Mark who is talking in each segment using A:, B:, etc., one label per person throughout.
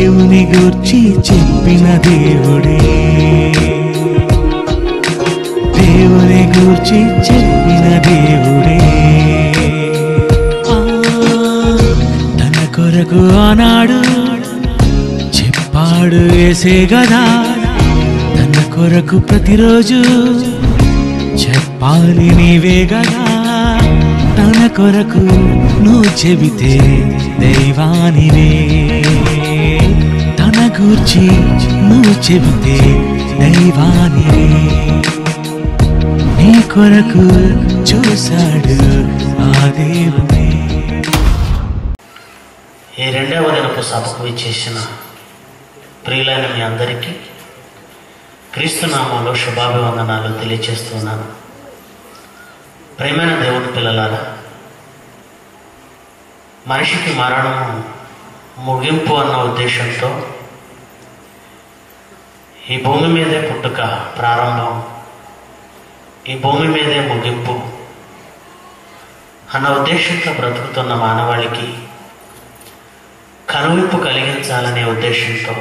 A: దేవుని గూర్చి చెప్పిన దేవుడే దేవుని గూర్చి చెప్పిన దేవుడే ఆ, తన కొరకు ఆనాడు చెప్పాడు వేసే గదా తన కొరకు ప్రతిరోజు చెప్పాలి నీవే గదా తన కొరకు నువ్వు చెబితే దైవానివే తన గూర్చి నువ్వు చెబితే దైవానివే నీ కొరకు చూశాడు ఆ దేవుడే
B: ఈ రెండవ దినపు సభకు విచ్చేసిన ప్రియులైన మీ అందరికీ క్రీస్తునామంలో శుభాభివందనాలు తెలియచేస్తున్నాను ప్రేమైన దేవుని పిల్లలారా మనిషికి మరణము ముగింపు అన్న ఉద్దేశంతో ఈ భూమి మీదే పుట్టుక ప్రారంభం ఈ భూమి మీదే ముగింపు అన్న ఉద్దేశంతో బ్రతుకుతున్న మానవాళికి కనువిప్పు కలిగించాలనే ఉద్దేశంతో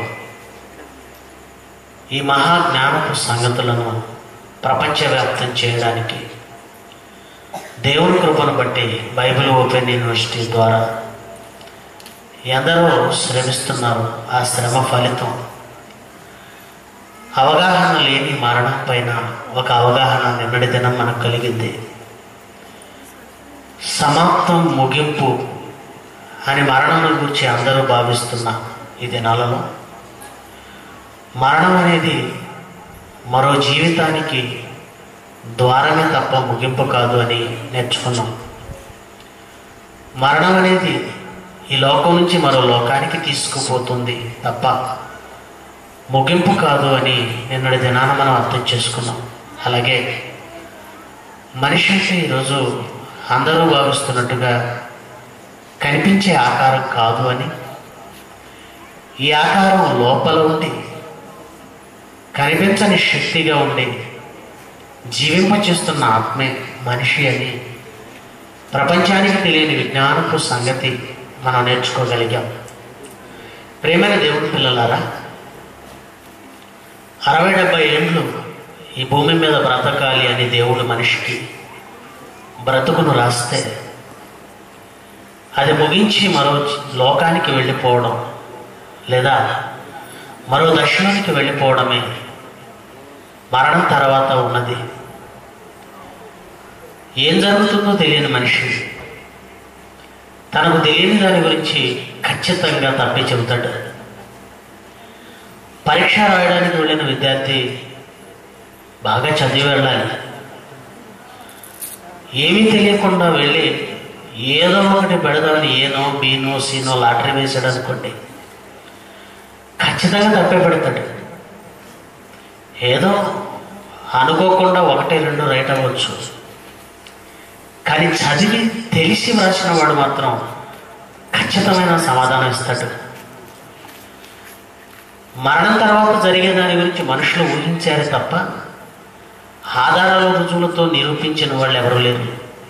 B: ఈ మహాజ్ఞానపు సంగతులను ప్రపంచవ్యాప్తం చేయడానికి దేవుని కృపను బట్టి బైబిల్ ఓపెన్ యూనివర్సిటీ ద్వారా ఎందరో శ్రమిస్తున్నారు ఆ శ్రమ ఫలితం అవగాహన లేని మరణం పైన ఒక అవగాహన నిన్నటి దినం మనకు కలిగింది సమాప్తం ముగింపు అని మరణం గురించి అందరూ భావిస్తున్న ఈ దినాలలో మరణం అనేది మరో జీవితానికి ద్వారమే తప్ప ముగింపు కాదు అని నేర్చుకున్నాం మరణం అనేది ఈ లోకం నుంచి మరో లోకానికి తీసుకుపోతుంది తప్ప ముగింపు కాదు అని నిన్నటి దినాన మనం అర్థం చేసుకున్నాం అలాగే మనిషి అంటే ఈరోజు అందరూ భావిస్తున్నట్టుగా కనిపించే ఆకారం కాదు అని ఈ ఆకారం లోపల ఉండి కనిపించని శక్తిగా ఉండి జీవింపచేస్తున్న ఆత్మే మనిషి అని ప్రపంచానికి తెలియని విజ్ఞానపు సంగతి మనం నేర్చుకోగలిగాం ప్రేమైన దేవుని పిల్లలారా అరవై డెబ్బై ఏళ్ళు ఈ భూమి మీద బ్రతకాలి అని దేవుడు మనిషికి బ్రతుకును రాస్తే అది ముగించి మరో లోకానికి వెళ్ళిపోవడం లేదా మరో దర్శనానికి వెళ్ళిపోవడమే మరణం తర్వాత ఉన్నది ఏం జరుగుతుందో తెలియని మనిషి తనకు తెలియని దాని గురించి ఖచ్చితంగా తప్పి చెబుతాడు పరీక్ష రాయడానికి వెళ్ళిన విద్యార్థి బాగా చదివి వెళ్ళాలి ఏమీ తెలియకుండా వెళ్ళి ఏదో ఒకటి పెడదామని ఏనో బీనో సీనో లాటరీ వేసాడు అనుకోండి ఖచ్చితంగా తప్పే పెడతాడు ఏదో అనుకోకుండా ఒకటి రెండు రైట్ అవ్వచ్చు కానీ చదివి తెలిసి వ్రాసిన వాడు మాత్రం ఖచ్చితమైన సమాధానం ఇస్తాడు మరణం తర్వాత జరిగే దాని గురించి మనుషులు ఊహించారే తప్ప ఆధారాల రుజువులతో నిరూపించిన వాళ్ళు ఎవరు లేరు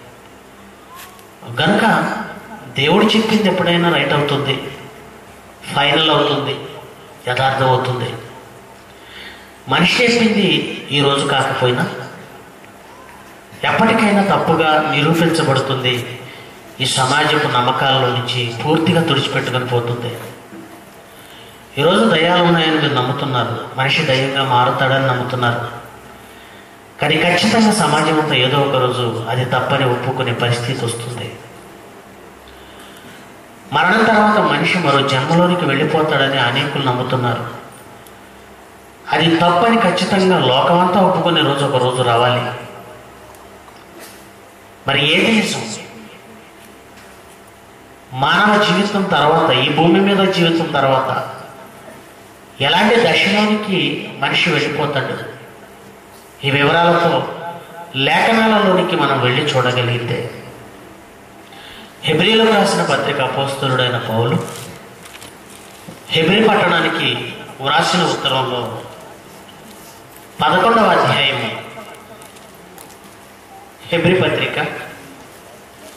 B: గనుక దేవుడు చెప్పింది ఎప్పుడైనా రైట్ అవుతుంది ఫైనల్ అవుతుంది యథార్థం అవుతుంది మనిషి చెప్పింది ఈ రోజు కాకపోయినా ఎప్పటికైనా తప్పుగా నిరూపించబడుతుంది ఈ సమాజపు నమ్మకాల్లో నుంచి పూర్తిగా తుడిచిపెట్టుకొని పోతుంది ఈరోజు దయాలు ఉన్నాయని మీరు నమ్ముతున్నారు మనిషి దయ్యంగా మారుతాడని నమ్ముతున్నారు కానీ ఖచ్చితంగా సమాజం అంతా ఏదో ఒక రోజు అది తప్పని ఒప్పుకునే పరిస్థితి వస్తుంది మరణం తర్వాత మనిషి మరో జన్మలోనికి వెళ్ళిపోతాడని అనేకులు నమ్ముతున్నారు అది తప్పని ఖచ్చితంగా లోకమంతా ఒప్పుకునే రోజు ఒక రోజు రావాలి మరి ఏది నిజం మానవ జీవితం తర్వాత ఈ భూమి మీద జీవితం తర్వాత ఎలాంటి దశలోనికి మనిషి వెళ్ళిపోతాడు ఈ వివరాలతో లేఖనాలలోనికి మనం వెళ్ళి చూడగలిగితే హెబ్రిలకు రాసిన పత్రిక అపోస్తులుడైన పౌలు హెబ్రి పట్టణానికి వ్రాసిన ఉత్తరంలో పదకొండవ అధ్యాయము హెబ్రి పత్రిక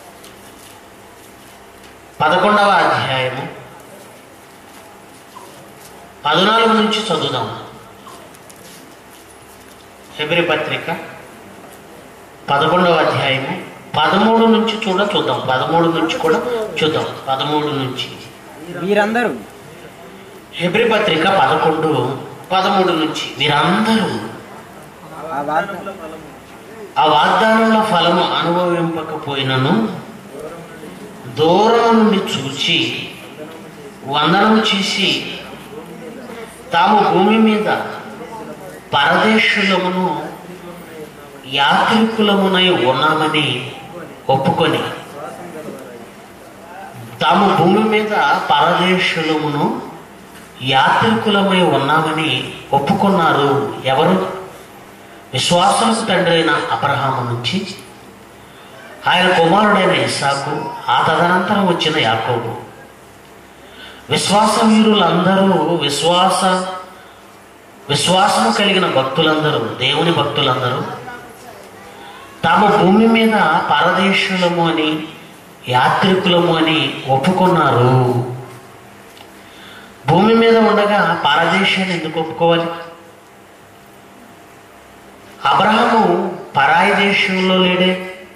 B: పదకొండవ అధ్యాయము పద్నాలుగు నుంచి చదువుదాం హెబ్రి పత్రిక పదకొండవ అధ్యాయము పదమూడు నుంచి చూడ చూద్దాం పదమూడు నుంచి కూడా చూద్దాం పదమూడు నుంచి
C: వీరందరూ
B: హెబ్రి పత్రిక పదకొండు పదమూడు నుంచి మీరందరూ
C: ఆ వార్త
B: ఆ వాగ్దానంలో ఫలము అనుభవింపకపోయినను దూరం నుండి చూచి వందనం చేసి తాము భూమి మీద పరదేశులమును యాత్రికులమునై ఉన్నామని ఒప్పుకొని తాము భూమి మీద పరదేశులమును యాత్రికులమై ఉన్నామని ఒప్పుకున్నారు ఎవరు విశ్వాసముకు తండ్రి అయిన అబ్రహాము నుంచి ఆయన కుమారుడైన ఇస్సాకు ఆ తదనంతరం వచ్చిన యాకోబు విశ్వాస వీరులందరూ విశ్వాస విశ్వాసము కలిగిన భక్తులందరూ దేవుని భక్తులందరూ తాము భూమి మీద పరదేశులము అని యాత్రికులము అని ఒప్పుకున్నారు భూమి మీద ఉండగా పరదేశాన్ని ఎందుకు ఒప్పుకోవాలి అబ్రహము పరాయి దేశంలో లేడే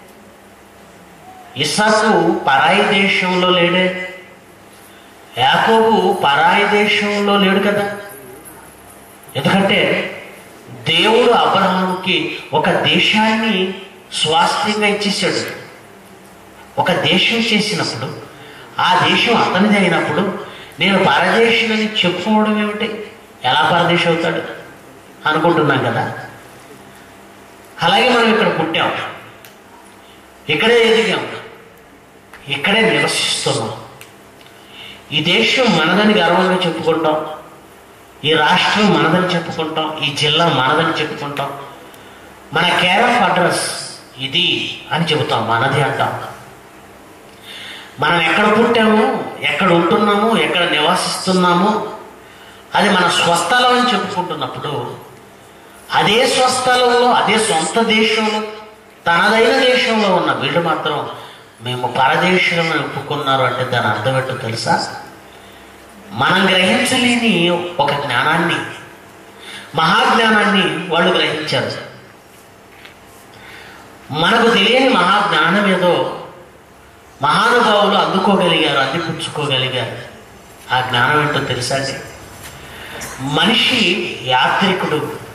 B: ఇస్సాకు పరాయి దేశంలో లేడే యాకోబు పరాయి దేశంలో లేడు కదా ఎందుకంటే దేవుడు అబ్రహాముకి ఒక దేశాన్ని స్వాస్థ్యంగా ఇచ్చేసాడు ఒక దేశం చేసినప్పుడు ఆ దేశం అతనిది అయినప్పుడు నేను పరదేశమని చెప్పుకోవడం ఏమిటి ఎలా పరదేశం అవుతాడు అనుకుంటున్నాం కదా అలాగే మనం ఇక్కడ పుట్టాం ఇక్కడే ఎదిగాం ఇక్కడే నివసిస్తున్నాం ఈ దేశం మనదని గర్వంగా చెప్పుకుంటాం ఈ రాష్ట్రం మనదని చెప్పుకుంటాం ఈ జిల్లా మనదని చెప్పుకుంటాం మన కేర్ ఆఫ్ అడ్రస్ ఇది అని చెబుతాం మనది అంటాం మనం ఎక్కడ పుట్టాము ఎక్కడ ఉంటున్నాము ఎక్కడ నివసిస్తున్నాము అది మన స్వస్థలం అని చెప్పుకుంటున్నప్పుడు అదే స్వస్థలంలో అదే సొంత దేశంలో తనదైన దేశంలో ఉన్న వీళ్ళు మాత్రం మేము పరదేశంలో ఒప్పుకున్నారు అంటే దాని అర్థం ఏంటో తెలుసా మనం గ్రహించలేని ఒక జ్ఞానాన్ని మహాజ్ఞానాన్ని వాళ్ళు గ్రహించారు మనకు తెలియని మహాజ్ఞానం ఏదో మహానుభావులు అందుకోగలిగారు అందిపుచ్చుకోగలిగారు ఆ జ్ఞానం ఏంటో తెలుసా అండి మనిషి యాత్రికుడు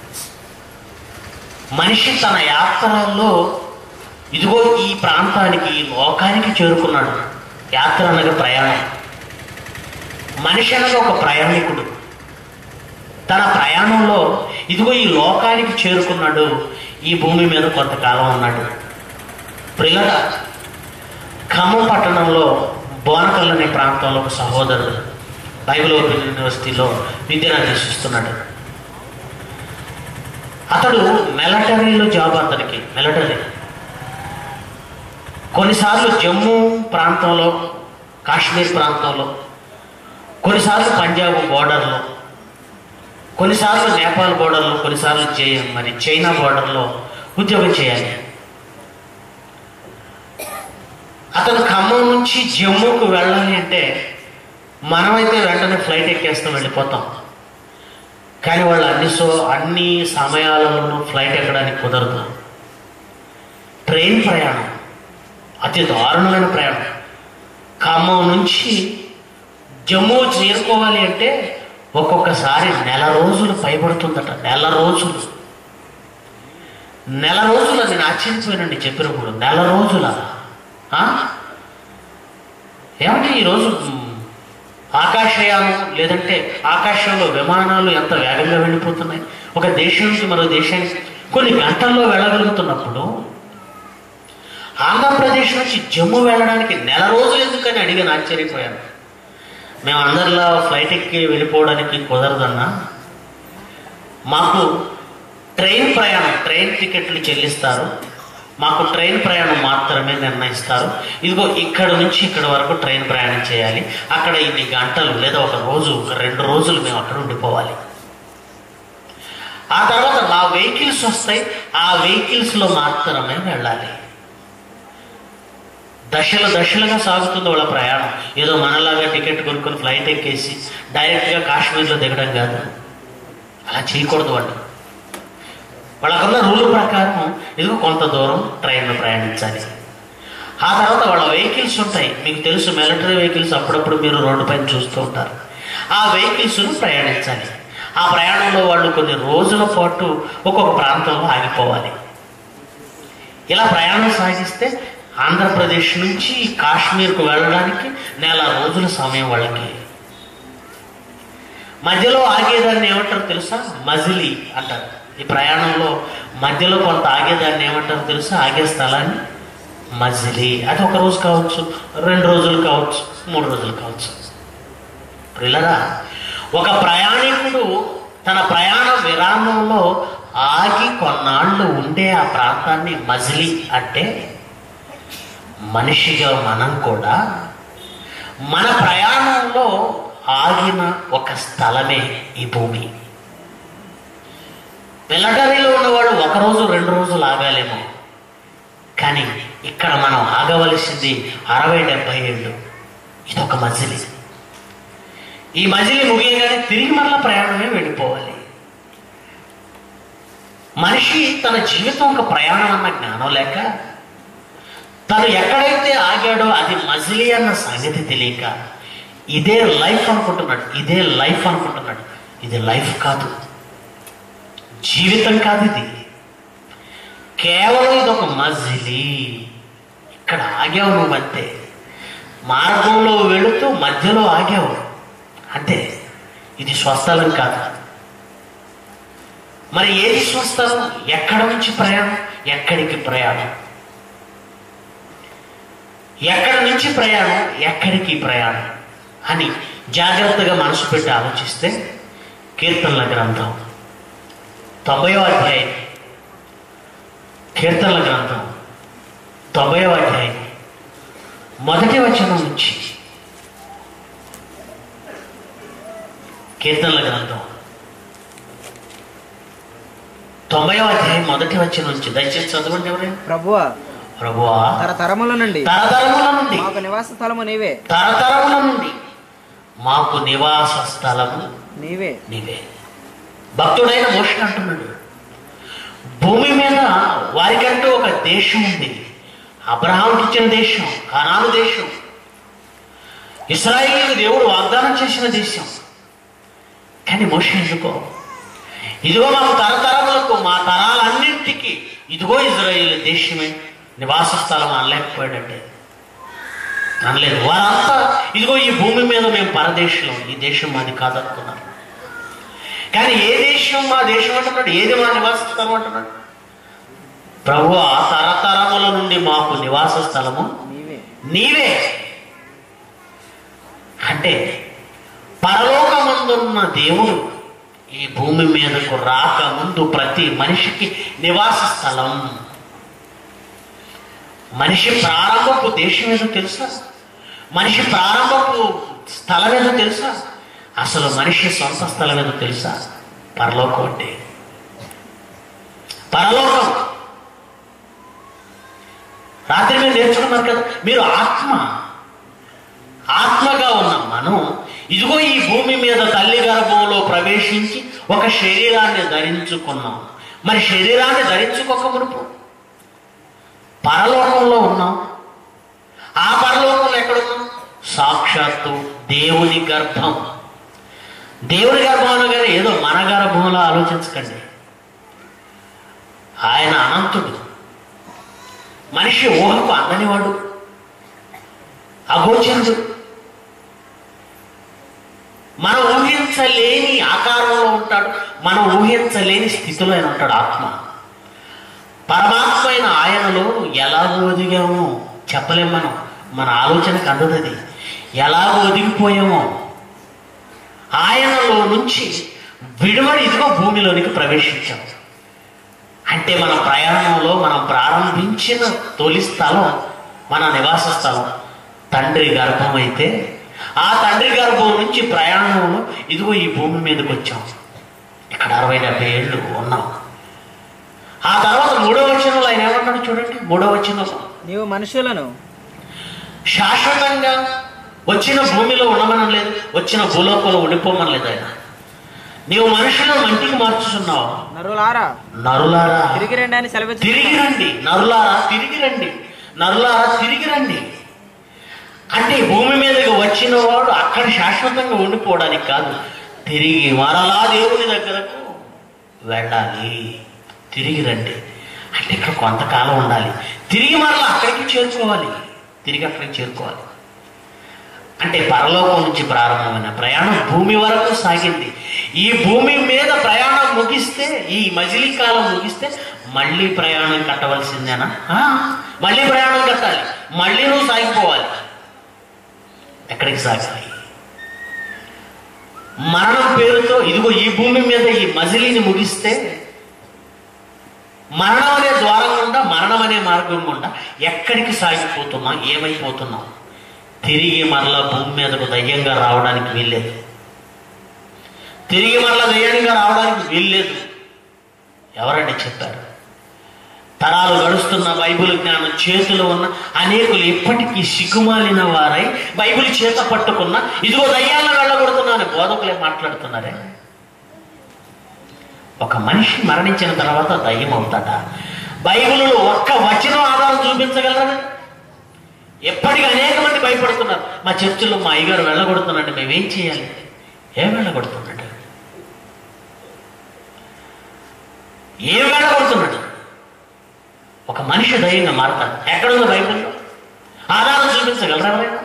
B: మనిషి తన యాత్రల్లో ఇదిగో ఈ ప్రాంతానికి ఈ లోకానికి చేరుకున్నాడు యాత్ర అనగా ప్రయాణం మనిషి అనగా ఒక ప్రయాణికుడు తన ప్రయాణంలో ఇదిగో ఈ లోకానికి చేరుకున్నాడు ఈ భూమి మీద కొంతకాలం ఉన్నాడు ప్రిల్లట ఖమ్మం పట్టణంలో బోనకల్ అనే ప్రాంతంలో ఒక సహోదరుడు బైబిల్ ఓపెన్ యూనివర్సిటీలో విద్యను అభ్యసిస్తున్నాడు అతడు మిలిటరీలో జాబ్ అతనికి మిలిటరీ కొన్నిసార్లు జమ్మూ ప్రాంతంలో కాశ్మీర్ ప్రాంతంలో కొన్నిసార్లు పంజాబ్ బోర్డర్లో కొన్నిసార్లు నేపాల్ బోర్డర్లో కొన్నిసార్లు జై మరి చైనా బోర్డర్లో ఉద్యోగం చేయాలి అతను ఖమ్మం నుంచి జమ్మూకు వెళ్ళాలి అంటే మనమైతే వెంటనే ఫ్లైట్ ఎక్కేస్తాం వెళ్ళిపోతాం కానీ వాళ్ళు అన్ని సో అన్ని సమయాలలోనూ ఫ్లైట్ ఎక్కడానికి కుదరదు ట్రైన్ ప్రయాణం అతి దారుణమైన ప్రయాణం ఖమ్మం నుంచి జమ్మూ చేరుకోవాలి అంటే ఒక్కొక్కసారి నెల రోజులు పైబడుతుందట నెల రోజులు నెల రోజులు నేను ఆశ్చర్యపోయానండి చెప్పినప్పుడు నెల రోజుల ఆ? ఏమంటే ఈరోజు మ్, ఆకాశయానం లేదంటే ఆకాశంలో విమానాలు ఎంత వేగంగా వెళ్ళిపోతున్నాయి ఒక దేశం నుంచి మరో దేశానికి కొన్ని గంటల్లో వెళ్ళగలుగుతున్నప్పుడు ఆంధ్రప్రదేశ్ నుంచి జమ్మూ వెళ్ళడానికి నెల రోజులు ఎందుకని అడిగాను ఆశ్చర్యపోయాను మేము అందరిలా ఫ్లైట్ ఎక్కి వెళ్ళిపోవడానికి కుదరదన్నా మాకు ట్రైన్ ప్రయాణం ట్రైన్ టికెట్లు చెల్లిస్తారు మాకు ట్రైన్ ప్రయాణం మాత్రమే నిర్ణయిస్తారు ఇదిగో ఇక్కడ నుంచి ఇక్కడ వరకు ట్రైన్ ప్రయాణం చేయాలి అక్కడ ఇన్ని గంటలు లేదా ఒక రోజు ఒక రెండు రోజులు మేము అక్కడ ఉండిపోవాలి ఆ తర్వాత మా వెహికల్స్ వస్తాయి ఆ వెహికల్స్లో మాత్రమే వెళ్ళాలి దశలు దశలుగా సాగుతుంది వాళ్ళ ప్రయాణం ఏదో మనలాగా టికెట్ కొనుక్కొని ఫ్లైట్ ఎక్కేసి డైరెక్ట్గా కాశ్మీర్లో దిగడం కాదు అలా చేయకూడదు వాళ్ళు వాళ్ళకున్న రూల్ ప్రకారం ఇదిగో కొంత దూరం ట్రైన్లో ప్రయాణించాలి ఆ తర్వాత వాళ్ళ వెహికల్స్ ఉంటాయి మీకు తెలుసు మిలిటరీ వెహికల్స్ అప్పుడప్పుడు మీరు రోడ్డు పైన చూస్తూ ఉంటారు ఆ వెహికల్స్ను ప్రయాణించాలి ఆ ప్రయాణంలో వాళ్ళు కొన్ని రోజుల పాటు ఒక్కొక్క ప్రాంతంలో ఆగిపోవాలి ఇలా ప్రయాణం సాగిస్తే ఆంధ్రప్రదేశ్ నుంచి కాశ్మీర్కు వెళ్ళడానికి నెల రోజుల సమయం వాళ్ళకి మధ్యలో ఆగేదాన్ని ఏమంటారు తెలుసా మజిలీ అంటారు ఈ ప్రయాణంలో మధ్యలో కొంత ఆగేదాన్ని ఏమంటారు తెలుసా ఆగే స్థలాన్ని మజిలీ అది ఒక రోజు కావచ్చు రెండు రోజులు కావచ్చు మూడు రోజులు కావచ్చు పిల్లరా ఒక ప్రయాణికుడు తన ప్రయాణ విరామంలో ఆగి కొన్నాళ్ళు ఉండే ఆ ప్రాంతాన్ని మజిలీ అంటే మనిషిగా మనం కూడా మన ప్రయాణంలో ఆగిన ఒక స్థలమే ఈ భూమి మిలిటరీలో ఉన్నవాళ్ళు ఒక రోజు రెండు రోజులు ఆగాలేమో కానీ ఇక్కడ మనం ఆగవలసింది అరవై డెబ్బై ఏళ్ళు ఇది ఒక మజిలీ ఈ మజిలీ ముగియగానే తిరిగి మరలా ప్రయాణమే వెళ్ళిపోవాలి మనిషి తన జీవితం ఒక ప్రయాణం అన్న జ్ఞానం లేక తను ఎక్కడైతే ఆగాడో అది మజిలీ అన్న సంగతి తెలియక ఇదే లైఫ్ అనుకుంటున్నాడు ఇదే లైఫ్ అనుకుంటున్నాడు ఇది లైఫ్ కాదు జీవితం కాదు ఇది కేవలం ఇది ఒక మజిలీ ఇక్కడ ఆగావు నువ్వు అంతే మార్గంలో వెళుతూ మధ్యలో ఆగావు అంతే ఇది స్వస్థలం కాదు మరి ఏది స్వస్థలం ఎక్కడ నుంచి ప్రయాణం ఎక్కడికి ప్రయాణం ఎక్కడి నుంచి ప్రయాణం ఎక్కడికి ప్రయాణం అని జాగ్రత్తగా మనసు పెట్టి ఆలోచిస్తే కీర్తనల గ్రంథం తొంభైవ అధ్యాయం కీర్తనల గ్రంథం తొంభైవ అధ్యాయం మొదటి వచనం నుంచి కీర్తనల గ్రంథం తొంభైవ అధ్యాయం మొదటి వచనం నుంచి దయచేసి చదవండి ఎవరైనా
C: ప్రభువా
B: ప్రభువా
C: తరతరముల నుండి
B: తరతరముల నుండి
C: మాకు నివాస స్థలము నీవే
B: తరతరముల నుండి మాకు నివాస స్థలము
C: నీవే
B: నీవే భక్తుడైన మోషన్ అంటున్నాడు భూమి మీద వారికంటూ ఒక దేశం ఉంది అబ్రహాంకి ఇచ్చిన దేశం కనాను దేశం ఇస్రాయేల్ దేవుడు వాగ్దానం చేసిన దేశం కానీ మోషన్ ఎందుకో ఇదిగో మాకు తరతరములకు మా తరాలన్నింటికి ఇదిగో ఇజ్రాయేల్ దేశమే నివాస స్థలం అనలేకపోయాడంటే అనలేదు వారంతా ఇదిగో ఈ భూమి మీద మేము పరదేశంలో ఈ దేశం మాది కాదనుకున్నారు కానీ ఏ దేశం మా దేశం అంటున్నాడు ఏది మా నివాస స్థలం అంటున్నాడు ప్రభు ఆ తరతరముల నుండి మాకు నివాస స్థలము
C: నీవే
B: నీవే అంటే పరలోకమందున్న దేవుడు ఈ భూమి మీదకు రాక ముందు ప్రతి మనిషికి నివాస స్థలం మనిషి ప్రారంభపు దేశం ఏదో తెలుసా మనిషి ప్రారంభపు స్థలం ఏదో తెలుసా అసలు మనిషి సొంత స్థలం ఏదో తెలుసా పరలోకం అంటే పరలోకం రాత్రి మీరు నేర్చుకున్నారు కదా మీరు ఆత్మ ఆత్మగా ఉన్న మనం ఇదిగో ఈ భూమి మీద తల్లి గర్భంలో ప్రవేశించి ఒక శరీరాన్ని ధరించుకున్నాం మరి శరీరాన్ని ధరించుకోక మునుపు పరలోకంలో ఉన్నాం ఆ పరలోకంలో ఎక్కడున్నాం సాక్షాత్తు దేవుని గర్భం దేవుని గర్భం అనగానే ఏదో మన గర్భంలో ఆలోచించకండి ఆయన అనంతుడు మనిషి ఊహకు అందనివాడు అగోచరుడు మనం ఊహించలేని ఆకారంలో ఉంటాడు మనం ఊహించలేని స్థితిలో ఆయన ఉంటాడు ఆత్మ పరమాత్మ అయిన ఆయనలో ఎలా ఒదిగామో చెప్పలేం మనం మన ఆలోచనకు అందదది ఎలా ఒదిగిపోయామో ఆయనలో నుంచి విడువడి ఇదిగో భూమిలోనికి ప్రవేశించాం అంటే మన ప్రయాణంలో మనం ప్రారంభించిన తొలి స్థలం మన నివాస స్థలం తండ్రి గర్భం అయితే ఆ తండ్రి గర్భం నుంచి ప్రయాణంలో ఇదిగో ఈ భూమి మీదకి వచ్చాం ఇక్కడ అరవై డెబ్బై ఏళ్ళు ఉన్నాం ఆ తర్వాత మూడో వచనంలో ఆయన ఏమన్నాడు చూడండి మూడో వచనంలో
C: నీవు మనుషులను
B: శాశ్వతంగా వచ్చిన భూమిలో ఉండమనం లేదు వచ్చిన భూలోకంలో ఉండిపోమని లేదు ఆయన నీవు మనుషులను మంటికి మార్చుతున్నావు
C: నరులారా
B: నరులారా
C: తిరిగి రండి అని
B: తిరిగి
C: సెలవు
B: రండి నరులారా తిరిగి రండి నరులారా తిరిగి రండి అంటే భూమి మీదకి వచ్చిన వాడు అక్కడ శాశ్వతంగా ఉండిపోవడానికి కాదు తిరిగి మరలా దేవుని దగ్గరకు వెళ్ళాలి తిరిగి రండి అంటే ఇక్కడ కొంతకాలం ఉండాలి తిరిగి మరలా అక్కడికి చేరుకోవాలి తిరిగి అక్కడికి చేరుకోవాలి అంటే పరలోకం నుంచి ప్రారంభమైన ప్రయాణం భూమి వరకు సాగింది ఈ భూమి మీద ప్రయాణం ముగిస్తే ఈ మజిలీ కాలం ముగిస్తే మళ్ళీ ప్రయాణం కట్టవలసిందేనా ఆ, మళ్ళీ ప్రయాణం కట్టాలి మళ్ళీ నువ్వు సాగిపోవాలి ఎక్కడికి సాగాలి మరణం పేరుతో ఇదిగో ఈ భూమి మీద ఈ మజిలీని ముగిస్తే మరణం అనే ద్వారం గుండా మరణం అనే మార్గం గుండా ఎక్కడికి సాగిపోతున్నాం ఏమైపోతున్నాం తిరిగి మరలా భూమి మీదకు దయ్యంగా రావడానికి వీల్లేదు తిరిగి మరలా దయ్యంగా రావడానికి వీల్లేదు ఎవరండి చెప్పారు తరాలు గడుస్తున్న బైబిల్ జ్ఞానం చేతిలో ఉన్న అనేకులు ఇప్పటికీ సిగ్గుమాలిన వారై బైబిల్ చేత పట్టుకున్న ఇదిగో దయ్యాలను వెళ్ళగొడుతున్నాను బోధకులే మాట్లాడుతున్నారే ఒక మనిషి మరణించిన తర్వాత దయ్యం అవుతాడా బైబిల్లో ఒక్క వచనం ఆధారం చూపించగలరా ఎప్పటికీ అనేక మంది భయపడుతున్నారు మా చర్చిలో మా అయ్యగారు వెళ్ళగొడుతున్నాడు మేమేం చేయాలి ఏం వెళ్ళగొడుతున్నాడు ఏం వెళ్ళగొడుతున్నాడు ఒక మనిషి దయ్యంగా మారతాడు ఎక్కడుంది బైబిల్లో ఆధారం చూపించగలరా ఎవరైనా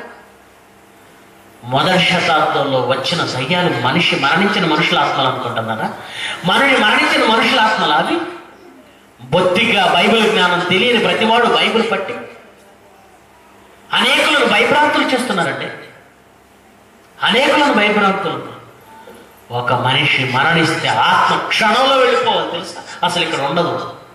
B: మొదటి శతాబ్దంలో వచ్చిన దయ్యాలు మనిషి మరణించిన మనుషుల ఆత్మలు అనుకుంటున్నారా మనిషి మరణించిన మనుషుల ఆత్మలు అవి బొత్తిగా బైబిల్ జ్ఞానం తెలియని ప్రతివాడు బైబిల్ పట్టి అనేకులను భయభ్రాంతులు చేస్తున్నారండి అనేకులను భయభ్రాంతులు ఒక మనిషి మరణిస్తే ఆత్మ క్షణంలో వెళ్ళిపోవాలి తెలుసా అసలు ఇక్కడ ఉండదు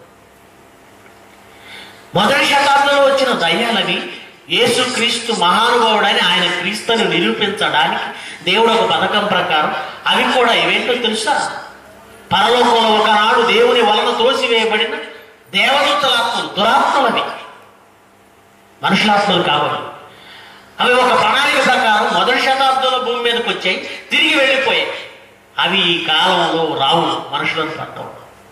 B: మొదటి శతాబ్దంలో వచ్చిన దయ్యాలవి యేసుక్రీస్తు మహానుభావుడని ఆయన క్రీస్తుని నిరూపించడానికి దేవుడు ఒక పథకం ప్రకారం అవి కూడా ఇవేంటో తెలుసా పరలోకంలో ఒకనాడు దేవుని వలన తోసివేయబడిన దేవదూతల ఆత్మలు దురాత్మలు అవి మనుషులాత్మలు కావాలి అవి ఒక ప్రణాళిక ప్రకారం మొదటి శతాబ్దంలో భూమి మీదకి వచ్చాయి తిరిగి వెళ్ళిపోయాయి అవి ఈ కాలంలో రావు మనుషులను పట్టవు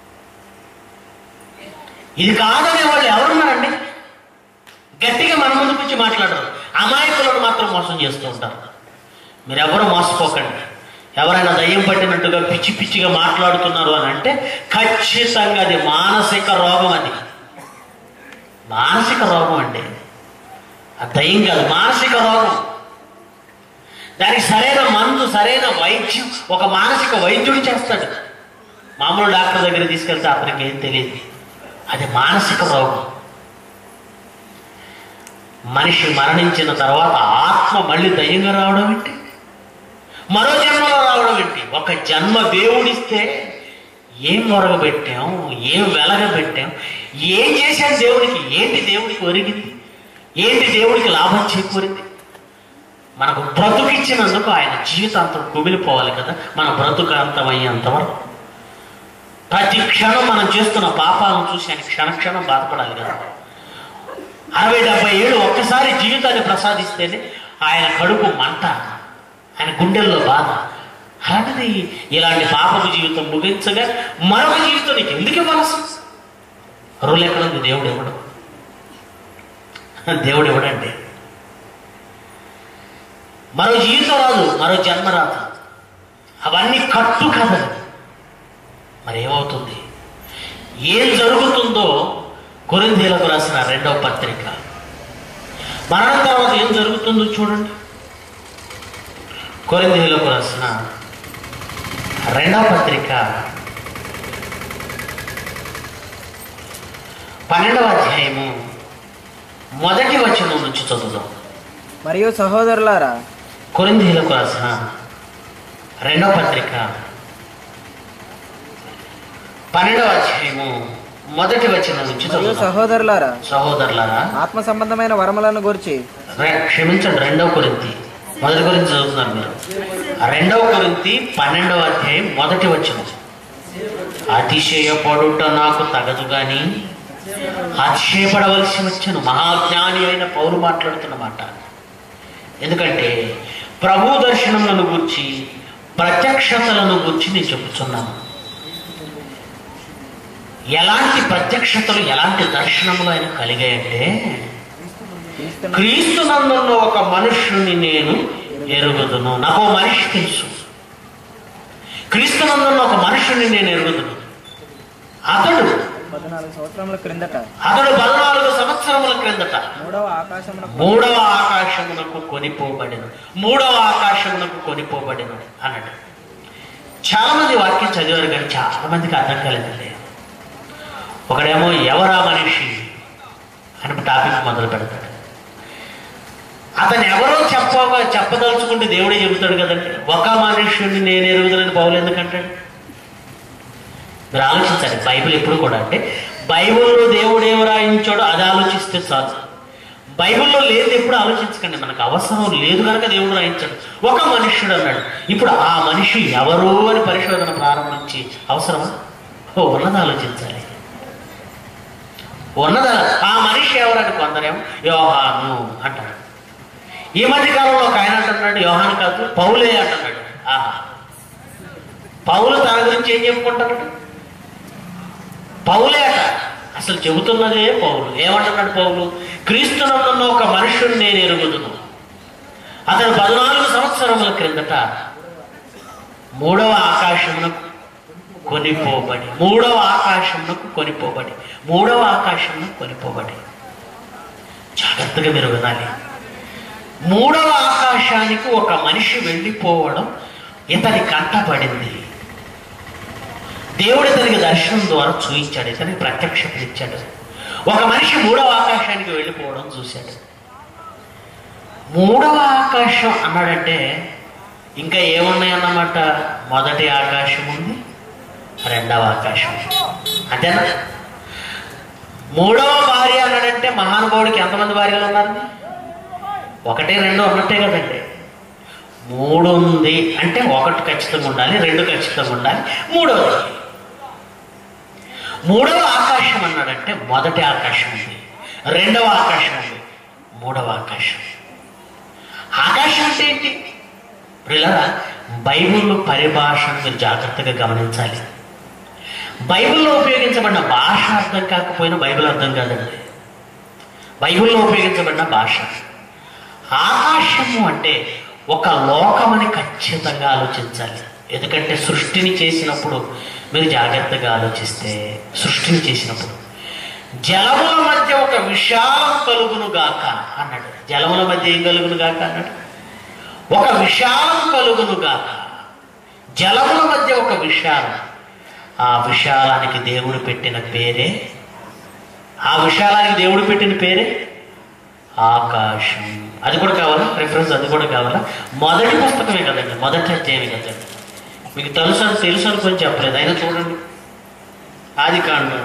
B: ఇది కాదనే వాళ్ళు ఎవరున్నారండి గట్టిగా మన ముందుకు వచ్చి మాట్లాడరు అమాయకులను మాత్రం మోసం చేస్తూ ఉంటారు మీరు ఎవరు మోసపోకండి ఎవరైనా దయ్యం పట్టినట్టుగా పిచ్చి పిచ్చిగా మాట్లాడుతున్నారు అని అంటే ఖచ్చితంగా అది మానసిక రోగం అది మానసిక రోగం అండి ఆ దయ్యం కాదు మానసిక రోగం దానికి సరైన మందు సరైన వైద్యం ఒక మానసిక వైద్యుడు చేస్తాడు మామూలు డాక్టర్ దగ్గర తీసుకెళ్తే అతనికి ఏం తెలియదు అది మానసిక రోగం మనిషి మరణించిన తర్వాత ఆత్మ మళ్ళీ దయ్యంగా రావడం ఏంటి మరో జన్మలో రావడం ఏంటి ఒక జన్మ దేవుడిస్తే ఏం మొరగబెట్టాం ఏం వెలగబెట్టాం ఏం చేశాం దేవుడికి ఏంటి దేవుడికి ఒరిగింది ఏంటి దేవుడికి లాభం చేకూరింది మనకు బ్రతుకిచ్చినందుకు ఆయన జీవితాంతం కుమిలిపోవాలి కదా మన బ్రతుకాంతం అయ్యేంత వరకు ప్రతి క్షణం మనం చేస్తున్న పాపాలను చూసి ఆయన క్షణ క్షణం బాధపడాలి కదా అరవై డెబ్బై ఏళ్ళు ఒక్కసారి జీవితాన్ని ప్రసాదిస్తేనే ఆయన కడుపు మంట ఆయన గుండెల్లో బాధ అలాంటిది ఇలాంటి పాపపు జీవితం ముగించగా మరొక జీవితం నీకు ఎందుకు ఇవ్వాల్సి అరువులు ఎక్కడుంది దేవుడు ఎవడు దేవుడు ఎవడండి మరో జీవితం రాదు మరో జన్మ రాదు అవన్నీ కట్టు కథలు మరి ఏమవుతుంది ఏం జరుగుతుందో కొరింథీలకు రాసిన రెండవ పత్రిక మరణం తర్వాత ఏం జరుగుతుందో చూడండి కొరింథీలకు రాసిన రెండవ పత్రిక పన్నెండవ అధ్యాయము మొదటి వచనం నుంచి చదువుదాం
C: మరియు సహోదరులారా
B: కొరింథీలకు రాసిన రెండవ పత్రిక పన్నెండవ అధ్యాయము మొదటి వచనం నుంచి
C: మరియు
B: చదువుదాం
C: సహోదరులారా
B: సహోదరులారా
C: ఆత్మ సంబంధమైన వరములను గురించి
B: రె- క్షమించండి రెండవ కొరింతి మొదటి గురించి చదువుతున్నారు మీరు రెండవ కొరింతి పన్నెండవ అధ్యాయం మొదటి వచనం అతిశయపడుట నాకు తగదు గాని అతిశయపడవలసి వచ్చను మహాజ్ఞాని అయిన పౌరు మాట్లాడుతున్న మాట ఎందుకంటే ప్రభు దర్శనములను గురించి ప్రత్యక్షతలను గురించి నేను చెబుతున్నాను ఎలాంటి ప్రత్యక్షతలు ఎలాంటి దర్శనములు ఆయన కలిగాయంటే
C: క్రీస్తును
B: క్రీస్తు నందున్న ఒక మనుష్యుని నేను ఎరుగుదును నాకు ఓ మనిషి తెలుసు క్రీస్తు నందున్న ఒక మనుష్యుని నేను ఎరుగుదును అతడు
C: పద్నాలుగు సంవత్సరముల క్రిందట
B: అతడు పద్నాలుగు సంవత్సరముల క్రిందట
C: మూడవ ఆకాశమున
B: మూడవ ఆకాశమునకు కొనిపోబడిన మూడవ ఆకాశమునకు కొనిపోబడిన అన్నాడు చాలా మంది వాక్యం చదివారు కానీ చాలా మందికి అర్థం కాలేదండి ఒకడేమో ఎవరా మనిషి అని టాపిక్ మొదలు పెడతాడు అతను ఎవరో చెప్పగా చెప్పదలుచుకుంటే దేవుడే చెబుతాడు కదండి ఒక మనుష్యుడిని నేను ఎరుగుదనని పౌలు ఎందుకంటాడు మీరు ఆలోచించండి బైబిల్ ఎప్పుడు కూడా అంటే బైబిల్లో దేవుడు ఏమి రాయించాడో అది ఆలోచిస్తే చాలు బైబిల్లో లేదు ఎప్పుడు ఆలోచించకండి మనకు అవసరం లేదు కనుక దేవుడు రాయించాడు ఒక మనుష్యుడు అన్నాడు ఇప్పుడు ఆ మనిషి ఎవరు అని పరిశోధన ప్రారంభించి అవసరమా ఓ ఉన్నది ఆలోచించాలి ఉన్నద ఆ మనిషి ఎవరని కొందరేమో యోహాను అంటారు ఈ మధ్య కాలంలో ఒక ఆయన అంటున్నాడు యోహాను కాదు పౌలే అంటున్నాడు ఆహా పౌలు తన గురించి ఏం చెప్పుకుంటాడు పౌలే అట అసలు చెబుతున్నదే పౌలు ఏమంటున్నాడు పౌలు క్రీస్తునందున్న ఒక మనుషుని నేను ఎరుగుదును అతను పద్నాలుగు సంవత్సరముల క్రిందట మూడవ ఆకాశమునకు కొనిపోబడి మూడవ ఆకాశమునకు కొనిపోబడి మూడవ ఆకాశమునకు కొనిపోబడి జాగ్రత్తగా మీరు వినాలి మూడవ ఆకాశానికి ఒక మనిషి వెళ్ళిపోవడం ఇతని కంటపడింది దేవుడు ఇతనికి దర్శనం ద్వారా చూయించాడు ఇతనికి ప్రత్యక్షత ఇచ్చాడు ఒక మనిషి మూడవ ఆకాశానికి వెళ్ళిపోవడం చూశాడు మూడవ ఆకాశం అన్నాడంటే ఇంకా ఏమున్నాయన్నమాట మొదటి ఆకాశం ఉంది రెండవ ఆకాశం ఉంది. అంతేనా మూడవ భార్య అన్నాడంటే మహానుభావుడికి ఎంతమంది భార్యలు ఉన్నారు ఒకటి రెండు ఉన్నట్టే కదండి మూడు ఉంది అంటే ఒకటి ఖచ్చితంగా ఉండాలి రెండు ఖచ్చితంగా ఉండాలి మూడవది మూడవ ఆకాశం అన్నాడంటే మొదటి ఆకాశం ఉంది రెండవ ఆకాశం ఉంది మూడవ ఆకాశం ఆకాశం అంటే ఏంటి ప్రియులారా బైబిల్ పరిభాషను మీరు జాగ్రత్తగా గమనించాలి బైబిల్లో ఉపయోగించబడిన భాష అర్థం కాకపోయినా బైబిల్ అర్థం కాదండి బైబిల్లో ఉపయోగించబడిన భాష ఆకాశము అంటే ఒక లోకమని ఖచ్చితంగా ఆలోచించాలి ఎందుకంటే సృష్టిని చేసినప్పుడు మీరు జాగ్రత్తగా ఆలోచిస్తే సృష్టిని చేసినప్పుడు జలముల మధ్య ఒక విశాలం కలుగును గాక అన్నాడు జలముల మధ్య ఏం కలుగును గాక అన్నాడు ఒక విశాలం కలుగును గాక జలముల మధ్య ఒక విశాలం ఆ విశాలానికి దేవుడు పెట్టిన పేరే ఆ విశాలానికి దేవుడు పెట్టిన పేరే ఆకాశం అది కూడా కావాలా రిఫరెన్స్ అది కూడా కావాలా మొదటి పుస్తకమే కదండి మొదటి అధ్యాయమే కదండి మీకు తెలుసు అని తెలుసు అనుకొని చెప్పలేదు అయినా చూడండి ఆది కాండం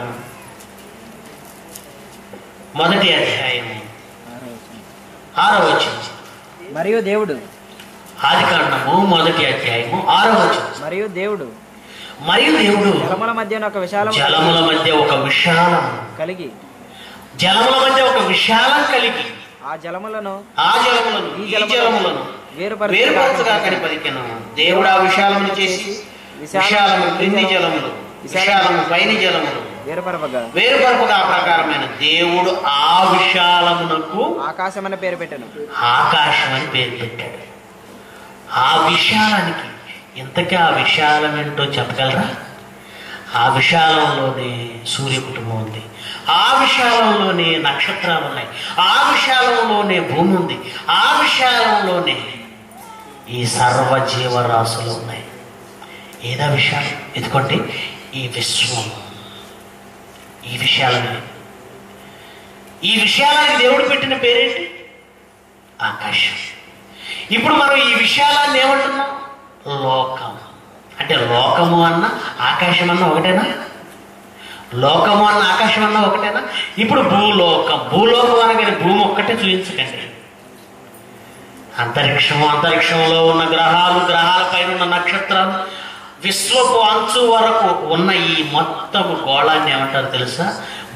B: మొదటి అధ్యాయం ఆరో వచ్చింది
C: మరియు దేవుడు
B: ఆది కాండము మొదటి అధ్యాయము ఆరో వచ్చింది
C: మరియు దేవుడు
B: మరియు దేవుడు
C: జలముల మధ్య ఒక విశాలం
B: జలముల మధ్య ఒక విశాలం
C: కలిగి
B: జలముల మధ్య ఒక విశాలం కలిగి
C: ఆ జలములను
B: ఆ జలములను ఈ జలములను
C: వేరుపరచుగా
B: వేరుపరచుగా కనిపలికెను దేవుడు ఆ విశాలమును చేసి విశాలము క్రింది జలములు విశాలము పైని జలములు
C: వేరుపరపగా
B: వేరుపరపుగా ఆ ప్రకారమైన దేవుడు ఆ విశాలమునకు
C: ఆకాశం అనే పేరు పెట్టాను
B: ఆకాశం అని పేరు పెట్టాడు ఆ విశాలానికి ఇంతకీ ఆ విశాలం ఏంటో చెప్పగలరా ఆ విశాలంలోనే సూర్య కుటుంబం ఉంది ఆ విశాలంలోనే నక్షత్రాలు ఉన్నాయి ఆ విశాలంలోనే భూమి ఉంది ఆ విశాలంలోనే ఈ సర్వ జీవరాశులు ఉన్నాయి ఏదా విశాలం ఎందుకంటే ఈ విశ్వం ఈ విశాలమే ఈ విశాలానికి దేవుడు పెట్టిన పేరేంటి ఆకాశం ఇప్పుడు మనం ఈ విషయాలన్నీ ఏమంటున్నాం లోకం అంటే లోకము అన్న ఆకాశం అన్న ఒకటేనా లోకము అన్న ఆకాశం అన్న ఒకటేనా ఇప్పుడు భూలోకం భూలోకం అనగానే భూమి ఒక్కటే చూపించకండి అంతరిక్షము అంతరిక్షంలో ఉన్న గ్రహాలు గ్రహాల పైన ఉన్న నక్షత్రాలు విశ్వపు అంచు వరకు ఉన్న ఈ మొత్తం గోళాన్ని ఏమంటారు తెలుసా